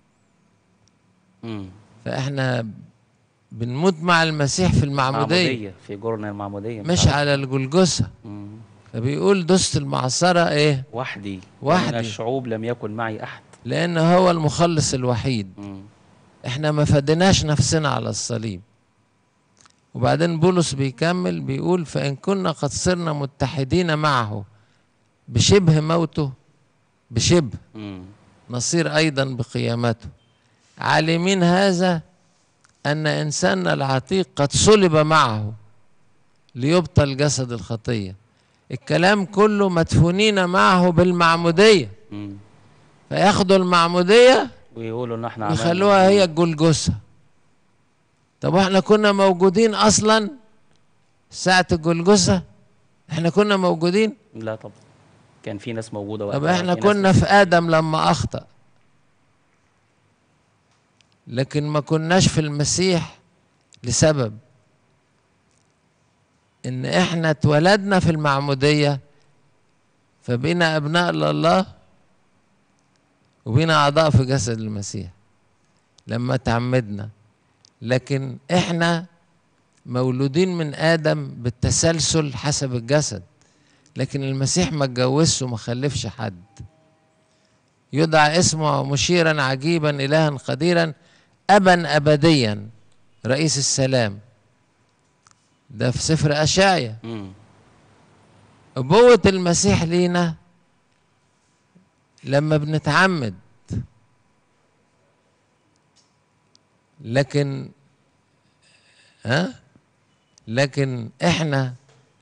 مم. فاحنا بنموت مع المسيح في المعمودية معمودية في جرن المعمودية مش على الجلجسة مم. فبيقول دست المعصرة ايه وحدي وحدي. ومن الشعوب لم يكن معي أحد لان هو المخلص الوحيد مم. احنا ما فدناش نفسنا على الصليب وبعدين بولس بيكمل بيقول فإن كنا قد صرنا متحدين معه بشبه موته بشبه مم. نصير أيضا بقيامته عالمين هذا أن إنساننا العتيق قد صلب معه ليبطل جسد الخطية الكلام كله مدفونين معه بالمعمودية مم. فياخدوا المعمودية ويقولوا ان احنا عملنا- ويخلوها هي الجلجسة طب واحنا كنا موجودين اصلا ساعة الجلجسة احنا كنا موجودين لا طب كان في ناس موجوده طب وقتها، احنا في ناس- كنا في ادم لما اخطأ لكن ما كناش في المسيح لسبب ان احنا اتولدنا في المعمودية فبقينا ابناء لله وبينا أعضاء في جسد المسيح لما تعمدنا لكن إحنا مولودين من آدم بالتسلسل حسب الجسد لكن المسيح ما اتجوزش وما خلفش حد يدعى اسمه مشيرا عجيبا إلها قديرا أبا أبديا رئيس السلام ده في سفر أشعيا مم. أبوة المسيح لينا لما بنتعمد لكن ها لكن احنا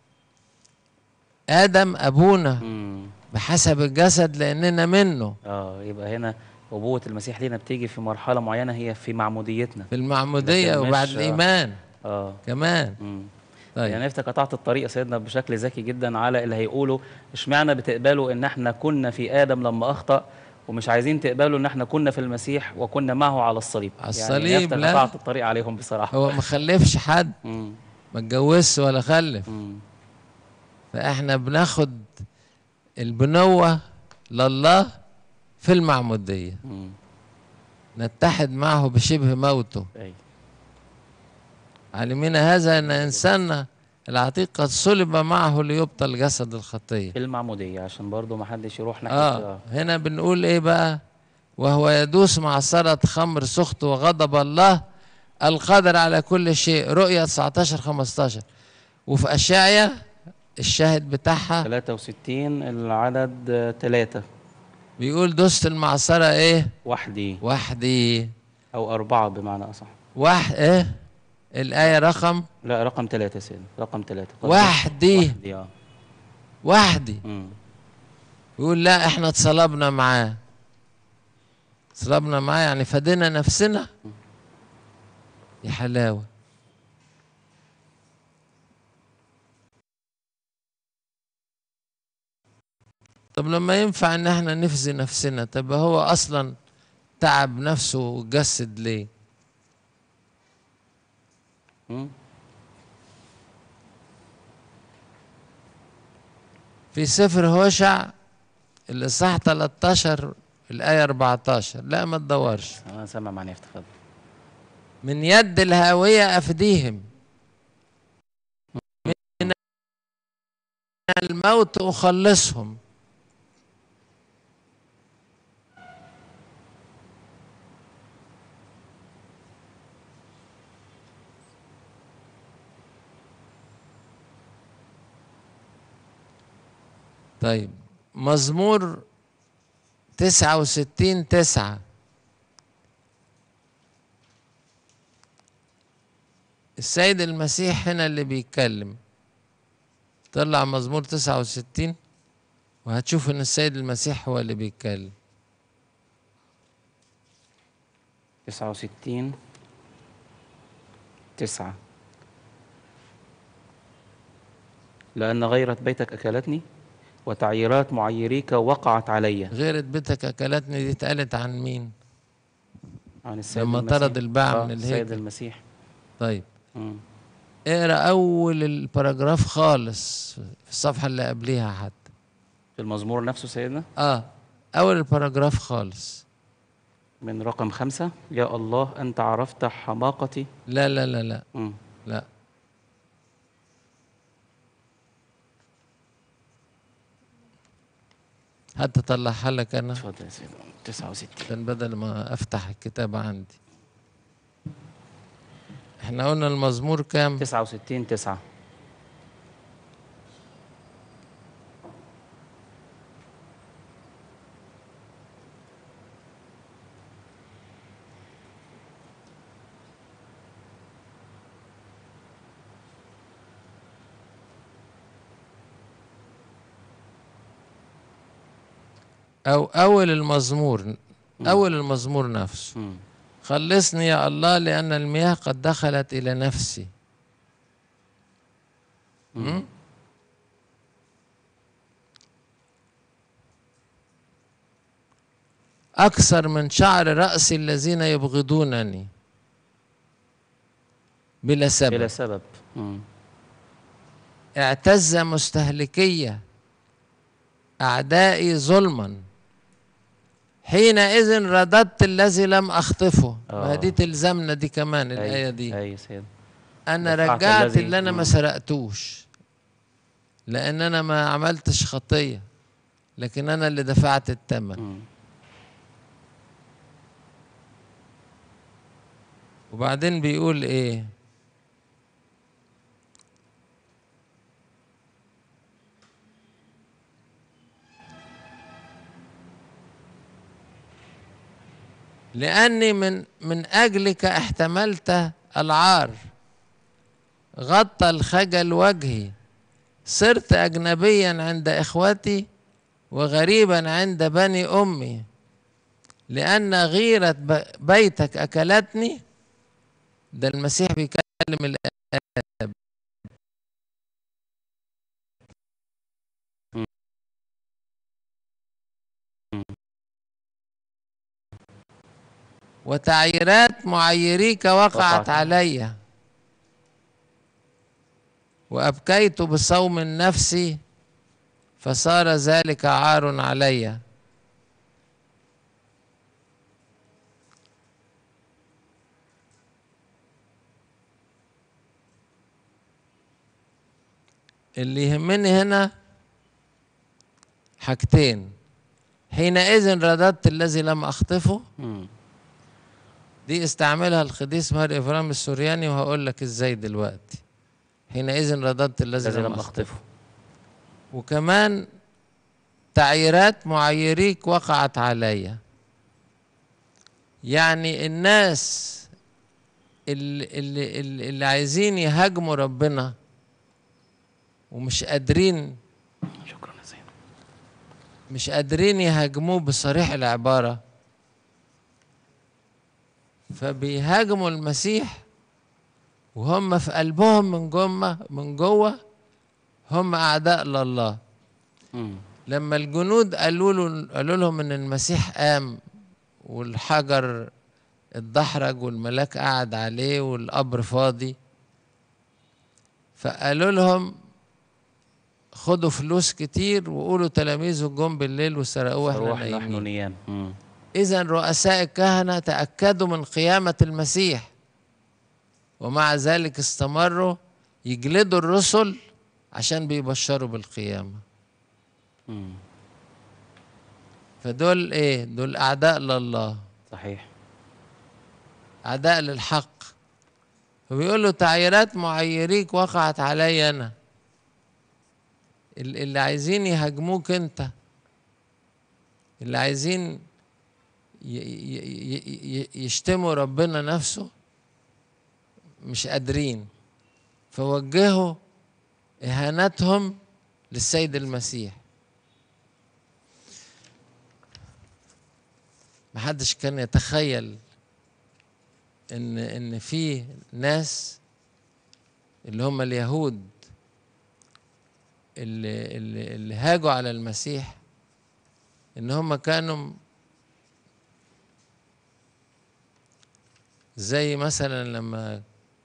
آدم أبونا مم. بحسب الجسد لأننا منه اه يبقى هنا أبوة المسيح لينا بتيجي في مرحلة معينة هي في معموديتنا في المعمودية لكن مش- وبعد آه. الإيمان اه كمان مم. طيب يعني نفتك قطعت الطريق يا سيدنا بشكل ذكي جدا على اللي هيقولوا اشمعنى بتقبلوا ان احنا كنا في ادم لما اخطا ومش عايزين تقبلوا ان احنا كنا في المسيح وكنا معه على الصليب على يعني الصليب، نفتك لا. قطعت الطريق عليهم بصراحه هو ما خلفش حد مم. ما اتجوزش ولا خلف مم. فاحنا بناخد البنوة لله في المعمودية مم. نتحد معه بشبه موته أي. علمين هذا ان انساننا العتيق قد صلب معه ليبطل جسد الخطيه في المعموديه عشان برضو ما حدش يروح ناحيه اه هنا بنقول ايه بقى وهو يدوس معصرة خمر سخط وغضب الله القادر على كل شيء رؤية 19 15 وفي أشعيا الشاهد بتاعها 63 العدد ثلاثة بيقول دوست المعصرة ايه وحدي وحدي او اربعه بمعنى اصح وح ايه الآية رقم لا رقم ثلاثة يا سيدي رقم ثلاثة وحدي وحدي اه وحدي مم. يقول لا احنا اتصلبنا معاه اتصلبنا معاه يعني فدينا نفسنا يا حلاوة طب لما ينفع ان احنا نفزي نفسنا طب هو اصلا تعب نفسه وجسد ليه مم. في سفر هوشع الإصحاح 13 الآية 14 لا ما تدورش انا سامع معني افتخار من يد الهاوية أفديهم من الموت أخلصهم طيب مزمور تسعة وستين تسعة السيد المسيح هنا اللي بيتكلم طلع مزمور تسعة وستين وهتشوف ان السيد المسيح هو اللي بيتكلم 69 تسعة لأن غيرة بيتك أكلتني وتعييرات معيريك وقعت علي غيرة بيتك أكلتني دي اتقالت عن مين عن السيد لما المسيح. طرد الباع آه، من السيد الهيكل. المسيح طيب مم. اقرا أول الباراجراف خالص في الصفحة اللي قبليها حتى في المزمور نفسه سيدنا اه أول الباراجراف خالص من رقم خمسة يا الله أنت عرفت حماقتي لا لا لا لا مم. لا حتى طلعها لك انا اتفضل يا سيدنا 69 عشان بدل ما افتح الكتاب عندي احنا قلنا المزمور كام 69 تسعة او اول المزمور اول المزمور نفسه مم. خلصني يا الله لان المياه قد دخلت الى نفسي مم؟ اكثر من شعر راسي الذين يبغضونني بلا سبب بلا سبب مم. اعتز مستهلكية أعدائي ظلما حينئذ رددت الذي لم أخطفه ما آه. دي تلزمنا دي كمان الآية أيوة، دي ايوه سيد أنا دفعت رجعت الذي- اللي أنا ما مم. سرقتوش لأن أنا ما عملتش خطية لكن أنا اللي دفعت الثمن مم. وبعدين بيقول إيه لأني من من أجلك احتملت العار غطى الخجل وجهي صرت أجنبيا عند إخوتي وغريبا عند بني أمي لأن غيرة ب- بيتك أكلتني ده المسيح بيكلم الآب وتعييرات معيريك وقعت وقعت. علي وأبكيت بصوم النفس فصار ذلك عار علي اللي يهمني هنا حاجتين حينئذ رددت الذي لم أخطفه مم. دي استعملها القديس مار إفرام السورياني وهقول لك ازاي دلوقتي حينئذ رددت الذي الذي لم لم أخطفه اخطفه وكمان تعييرات معيريك وقعت عليا يعني الناس اللي, اللي, اللي, اللي عايزين يهاجموا ربنا ومش قادرين شكرا يا سيد مش قادرين يهاجموه بصريح العبارة فبيهاجموا المسيح وهم في قلبهم من جوه من جوه هم أعداء لله مم. لما الجنود قالوا له قالوا لهم ان المسيح قام والحجر اتدحرج والملاك قعد عليه والقبر فاضي فقالوا لهم خدوا فلوس كتير وقولوا تلاميذه جم بالليل وسرقوه احنا روح نحن نايمين نيام مم. اذا رؤساء الكهنه تاكدوا من قيامه المسيح ومع ذلك استمروا يجلدوا الرسل عشان بيبشروا بالقيامه مم. فدول ايه دول اعداء لله صحيح اعداء للحق فبيقول له تعييرات معيريك وقعت علي انا ال- اللي عايزين يهاجموك انت اللي عايزين ي- ي- ي- ي- يشتموا ربنا نفسه مش قادرين فوجهوا اهانتهم للسيد المسيح محدش كان يتخيل ان ان في ناس اللي هم اليهود اللي اللي, اللي هاجوا على المسيح ان هم كانوا زي مثلا لما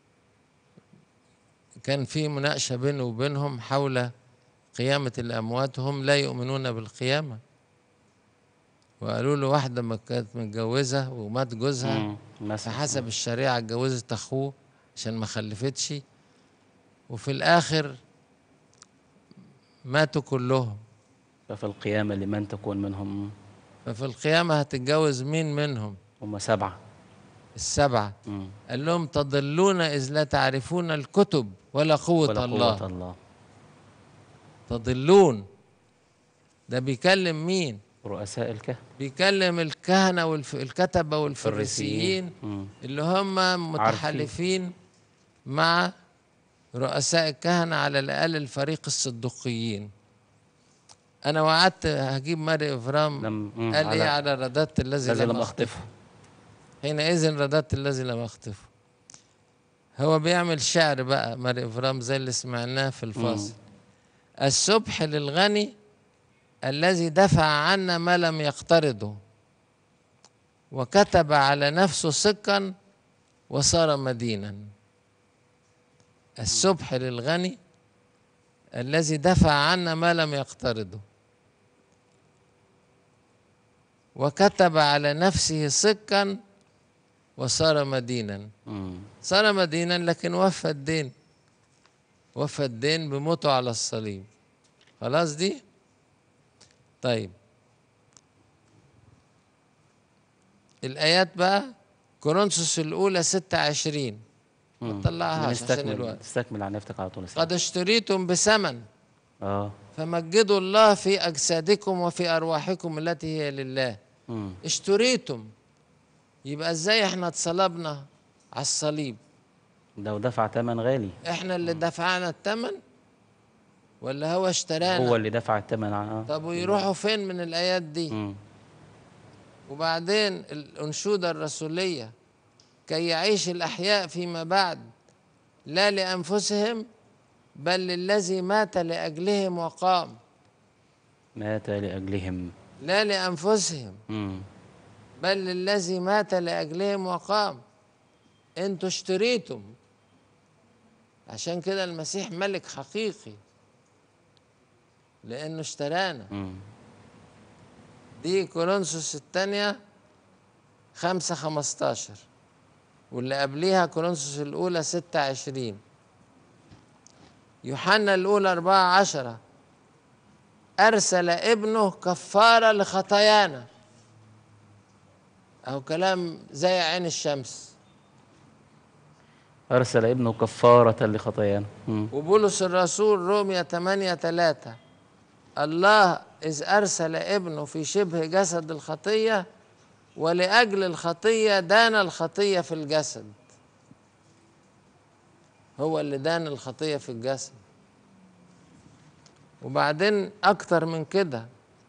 كان في مناقشه بينه وبينهم حول قيامه الاموات هم لا يؤمنون بالقيامه وقالوا له واحده ما كانت متجوزه ومات جوزها مم. مثلا فحسب الشريعة اتجوزت أخوه عشان ما خلفتش وفي الآخر ماتوا كلهم ففي القيامة لمن تكون منهم ففي القيامة هتتجوز مين منهم هم سبعة السبعة مم. قال لهم تضلون إذ لا تعرفون الكتب ولا قوة ولا الله قوة الله تضلون ده بيكلم مين رؤساء الكهنة بيكلم الكهنة والكتبة والفريسيين مم. اللي هم متحالفين مع رؤساء الكهنة على الأقل الفريق الصدقيين أنا وعدت هجيب ماري إفرام لم مم. قال إيه على على رددت الذي الذي لم لم أخطفه أخطفه حينئذ رددت الذي لم أخطفه هو بيعمل شعر بقى ماري إفرام زي اللي سمعناه في الفاصل السبح للغني الذي دفع عنا ما لم يقترضه وكتب على نفسه سكا وصار مدينا السبح للغني الذي دفع عنا ما لم يقترضه وكتب على نفسه سكا وصار مدينا مم. صار مدينا لكن وفى الدين وفى الدين بموته على الصليب خلاص دي طيب الآيات بقى كورنثوس الأولى ستة عشرين ما مم. تطلعهاش عشان نستكمل الوقت نستكمل عن نفسك على طول يا سيدي. قد اشتريتم بثمن اه فمجدوا الله في أجسادكم وفي أرواحكم التي هي لله مم. اشتريتم يبقى ازاي احنا اتصلبنا على الصليب ده ودفع ثمن غالي احنا اللي دفعنا الثمن ولا هو اشترانا هو اللي دفع الثمن اه طب ويروحوا فين من الايات دي مم. وبعدين الانشوده الرسوليه كي يعيش الاحياء فيما بعد لا لانفسهم بل للذي مات لاجلهم وقام مات لاجلهم لا لانفسهم مم. بل للذي مات لاجلهم وقام انتوا اشتريتم عشان كده المسيح ملك حقيقي لانه اشترانا مم. دي كورنثوس الثانية خمسة خمستاشر واللي قبليها كورنثوس الأولى ستة عشرين يوحنا الأولى أربعة عشرة أرسل ابنه كفارة لخطايانا أو كلام زي عين الشمس ارسل ابنه كفاره لخطايانا مم. وبولس الرسول رومية 8 3 الله إذ أرسل ابنه في شبه جسد الخطية ولأجل الخطية دان الخطية في الجسد هو اللي دان الخطية في الجسد وبعدين أكتر من كده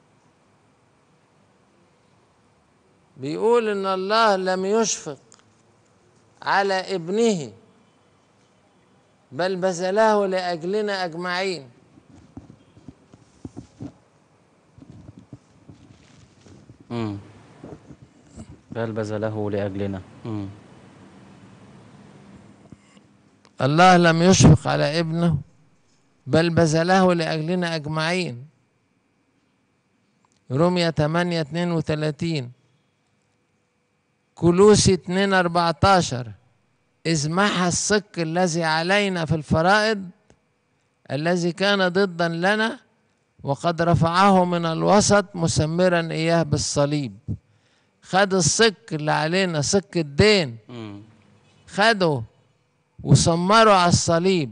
بيقول إن الله لم يشفق على ابنه بل بذله لأجلنا أجمعين مم. بل بذله لاجلنا مم. الله لم يشفق على ابنه بل بذله لأجلنا أجمعين رمية 8 32 كلوسي 2 14 إذ محى الصك الذي علينا في الفرائض الذي كان ضدا لنا وقد رفعه من الوسط مسمرا إياه بالصليب خد الصك اللي علينا صك الدين مم. خده وسمره على الصليب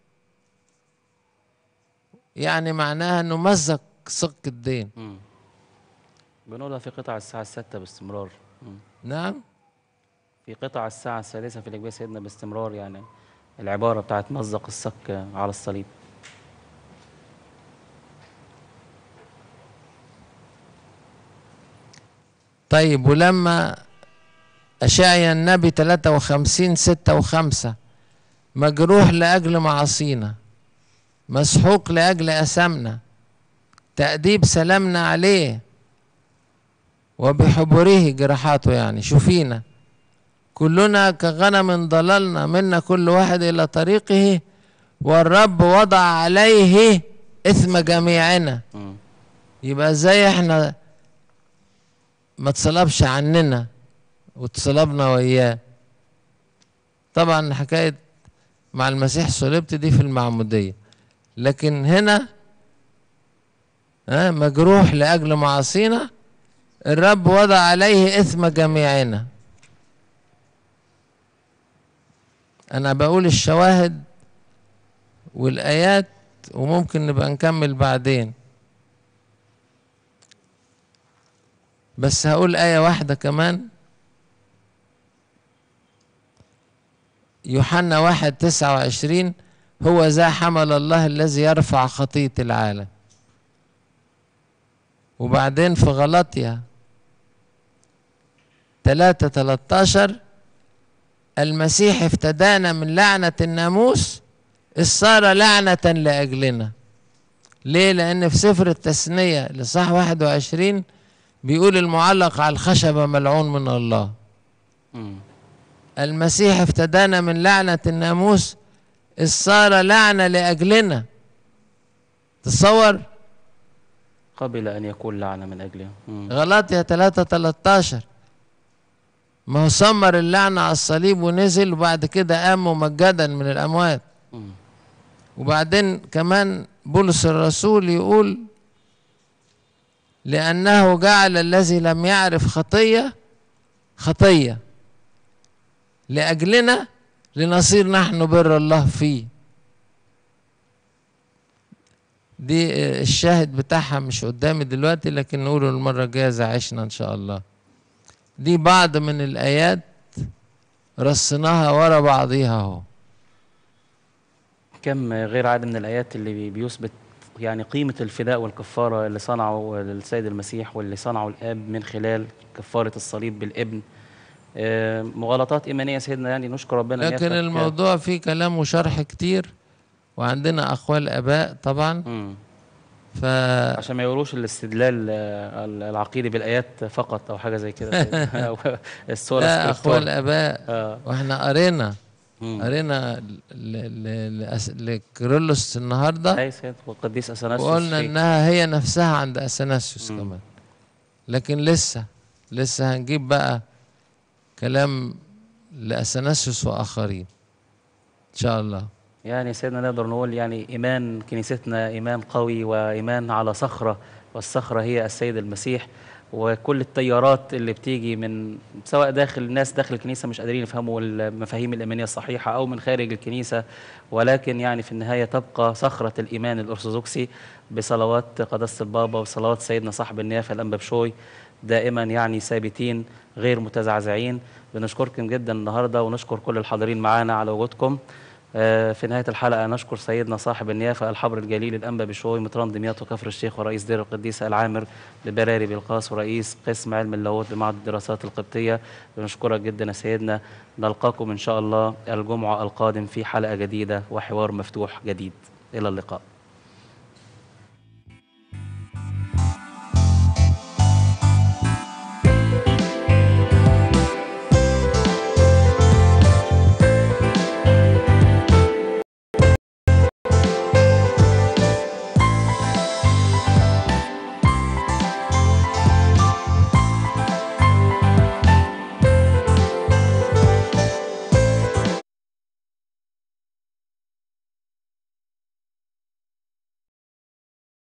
يعني معناها انه مزق صك الدين مم. بنقولها في قطع الساعة الستة باستمرار مم. نعم في قطع الساعة الثالثة في الإجباء سيدنا باستمرار يعني العبارة بتاعت مزق الصك على الصليب طيب ولما أشعيا النبي 53 6 و5 مجروح لأجل معاصينا مسحوق لأجل أثامنا تأديب سلامنا عليه وبحبره جراحاته يعني شوفينا كلنا كغنم ضللنا منا كل واحد إلى طريقه والرب وضع عليه إثم جميعنا مم. يبقى ازاي احنا ما اتصلبش عننا واتصلبنا وياه طبعا حكاية مع المسيح صلبت دي في المعمودية لكن هنا ها مجروح لأجل معاصينا الرب وضع عليه إثم جميعنا أنا بقول الشواهد والآيات وممكن نبقى نكمل بعدين بس هقول آية واحدة كمان يوحنا واحد تسعة وعشرين هو ذا حمل الله الذي يرفع خطية العالم وبعدين في غلطيا تلاتة تلاتاشر المسيح افتدانا من لعنة الناموس إذ صار لعنة لأجلنا ليه؟ لأن في سفر التثنية لصح 21 بيقول المعلق على الخشبة ملعون من الله مم. المسيح افتدانا من لعنة الناموس إذ صار لعنة لأجلنا تصور قبل أن يكون لعنة من أجلهم مم. غلاطيا 3 13 ما هو سمر اللعنة على الصليب ونزل وبعد كده قام ممجدا من الأموات مم. وبعدين كمان بولس الرسول يقول لأنه جعل الذي لم يعرف خطية خطية لأجلنا لنصير نحن بر الله فيه دي آه، الشاهد بتاعها مش قدامي دلوقتي لكن نقوله المرة الجاية إذا عشنا إن شاء الله دي بعض من الآيات رصيناها ورا بعضيها اهو كم غير عادي من الآيات اللي بي- بيثبت يعني قيمة الفداء والكفارة اللي صنعه السيد المسيح واللي صنعه الآب من خلال كفارة الصليب بالابن آه، مغالطات إيمانية سيدنا يعني نشكر ربنا إن هي لكن فك- الموضوع فيه كلام وشرح كتير وعندنا أقوال آباء طبعا مم. ف عشان ما يقولوش الاستدلال آه، العقيدي بالآيات فقط أو حاجة زي كده سيدنا. أو السورة لا سكريبتور. أقوال آباء آه. واحنا قرينا مم. قرينا ل- ل- لأس- لكيرلس النهارده أي سيد والقديس أثناسيوس وقلنا في- انها هي نفسها عند اثناسيوس مم. كمان لكن لسه لسه هنجيب بقى كلام لاثناسيوس واخرين ان شاء الله يعني سيدنا نقدر نقول يعني إيمان كنيستنا إيمان قوي وإيمان على صخرة والصخرة هي السيد المسيح وكل التيارات اللي بتيجي من سواء داخل الناس داخل الكنيسة مش قادرين يفهموا المفاهيم الإيمانية الصحيحة أو من خارج الكنيسة ولكن يعني في النهاية تبقى صخرة الإيمان الأرثوذكسي بصلوات قداسة البابا وصلوات سيدنا صاحب النيافة الأنبا بشوي دائما يعني ثابتين غير متزعزعين بنشكركم جدا النهارده ونشكر كل الحاضرين معانا على وجودكم آه، في نهاية الحلقة نشكر سيدنا صاحب النيافة الحبر الجليل الأنبا بشوي مطران دمياط وكفر الشيخ ورئيس دير القديس العامر لبراري بالقاس ورئيس قسم علم اللاهوت بمعهد الدراسات القبطية بنشكرك جدا يا سيدنا نلقاكم إن شاء الله الجمعة القادم في حلقة جديدة وحوار مفتوح جديد إلى اللقاء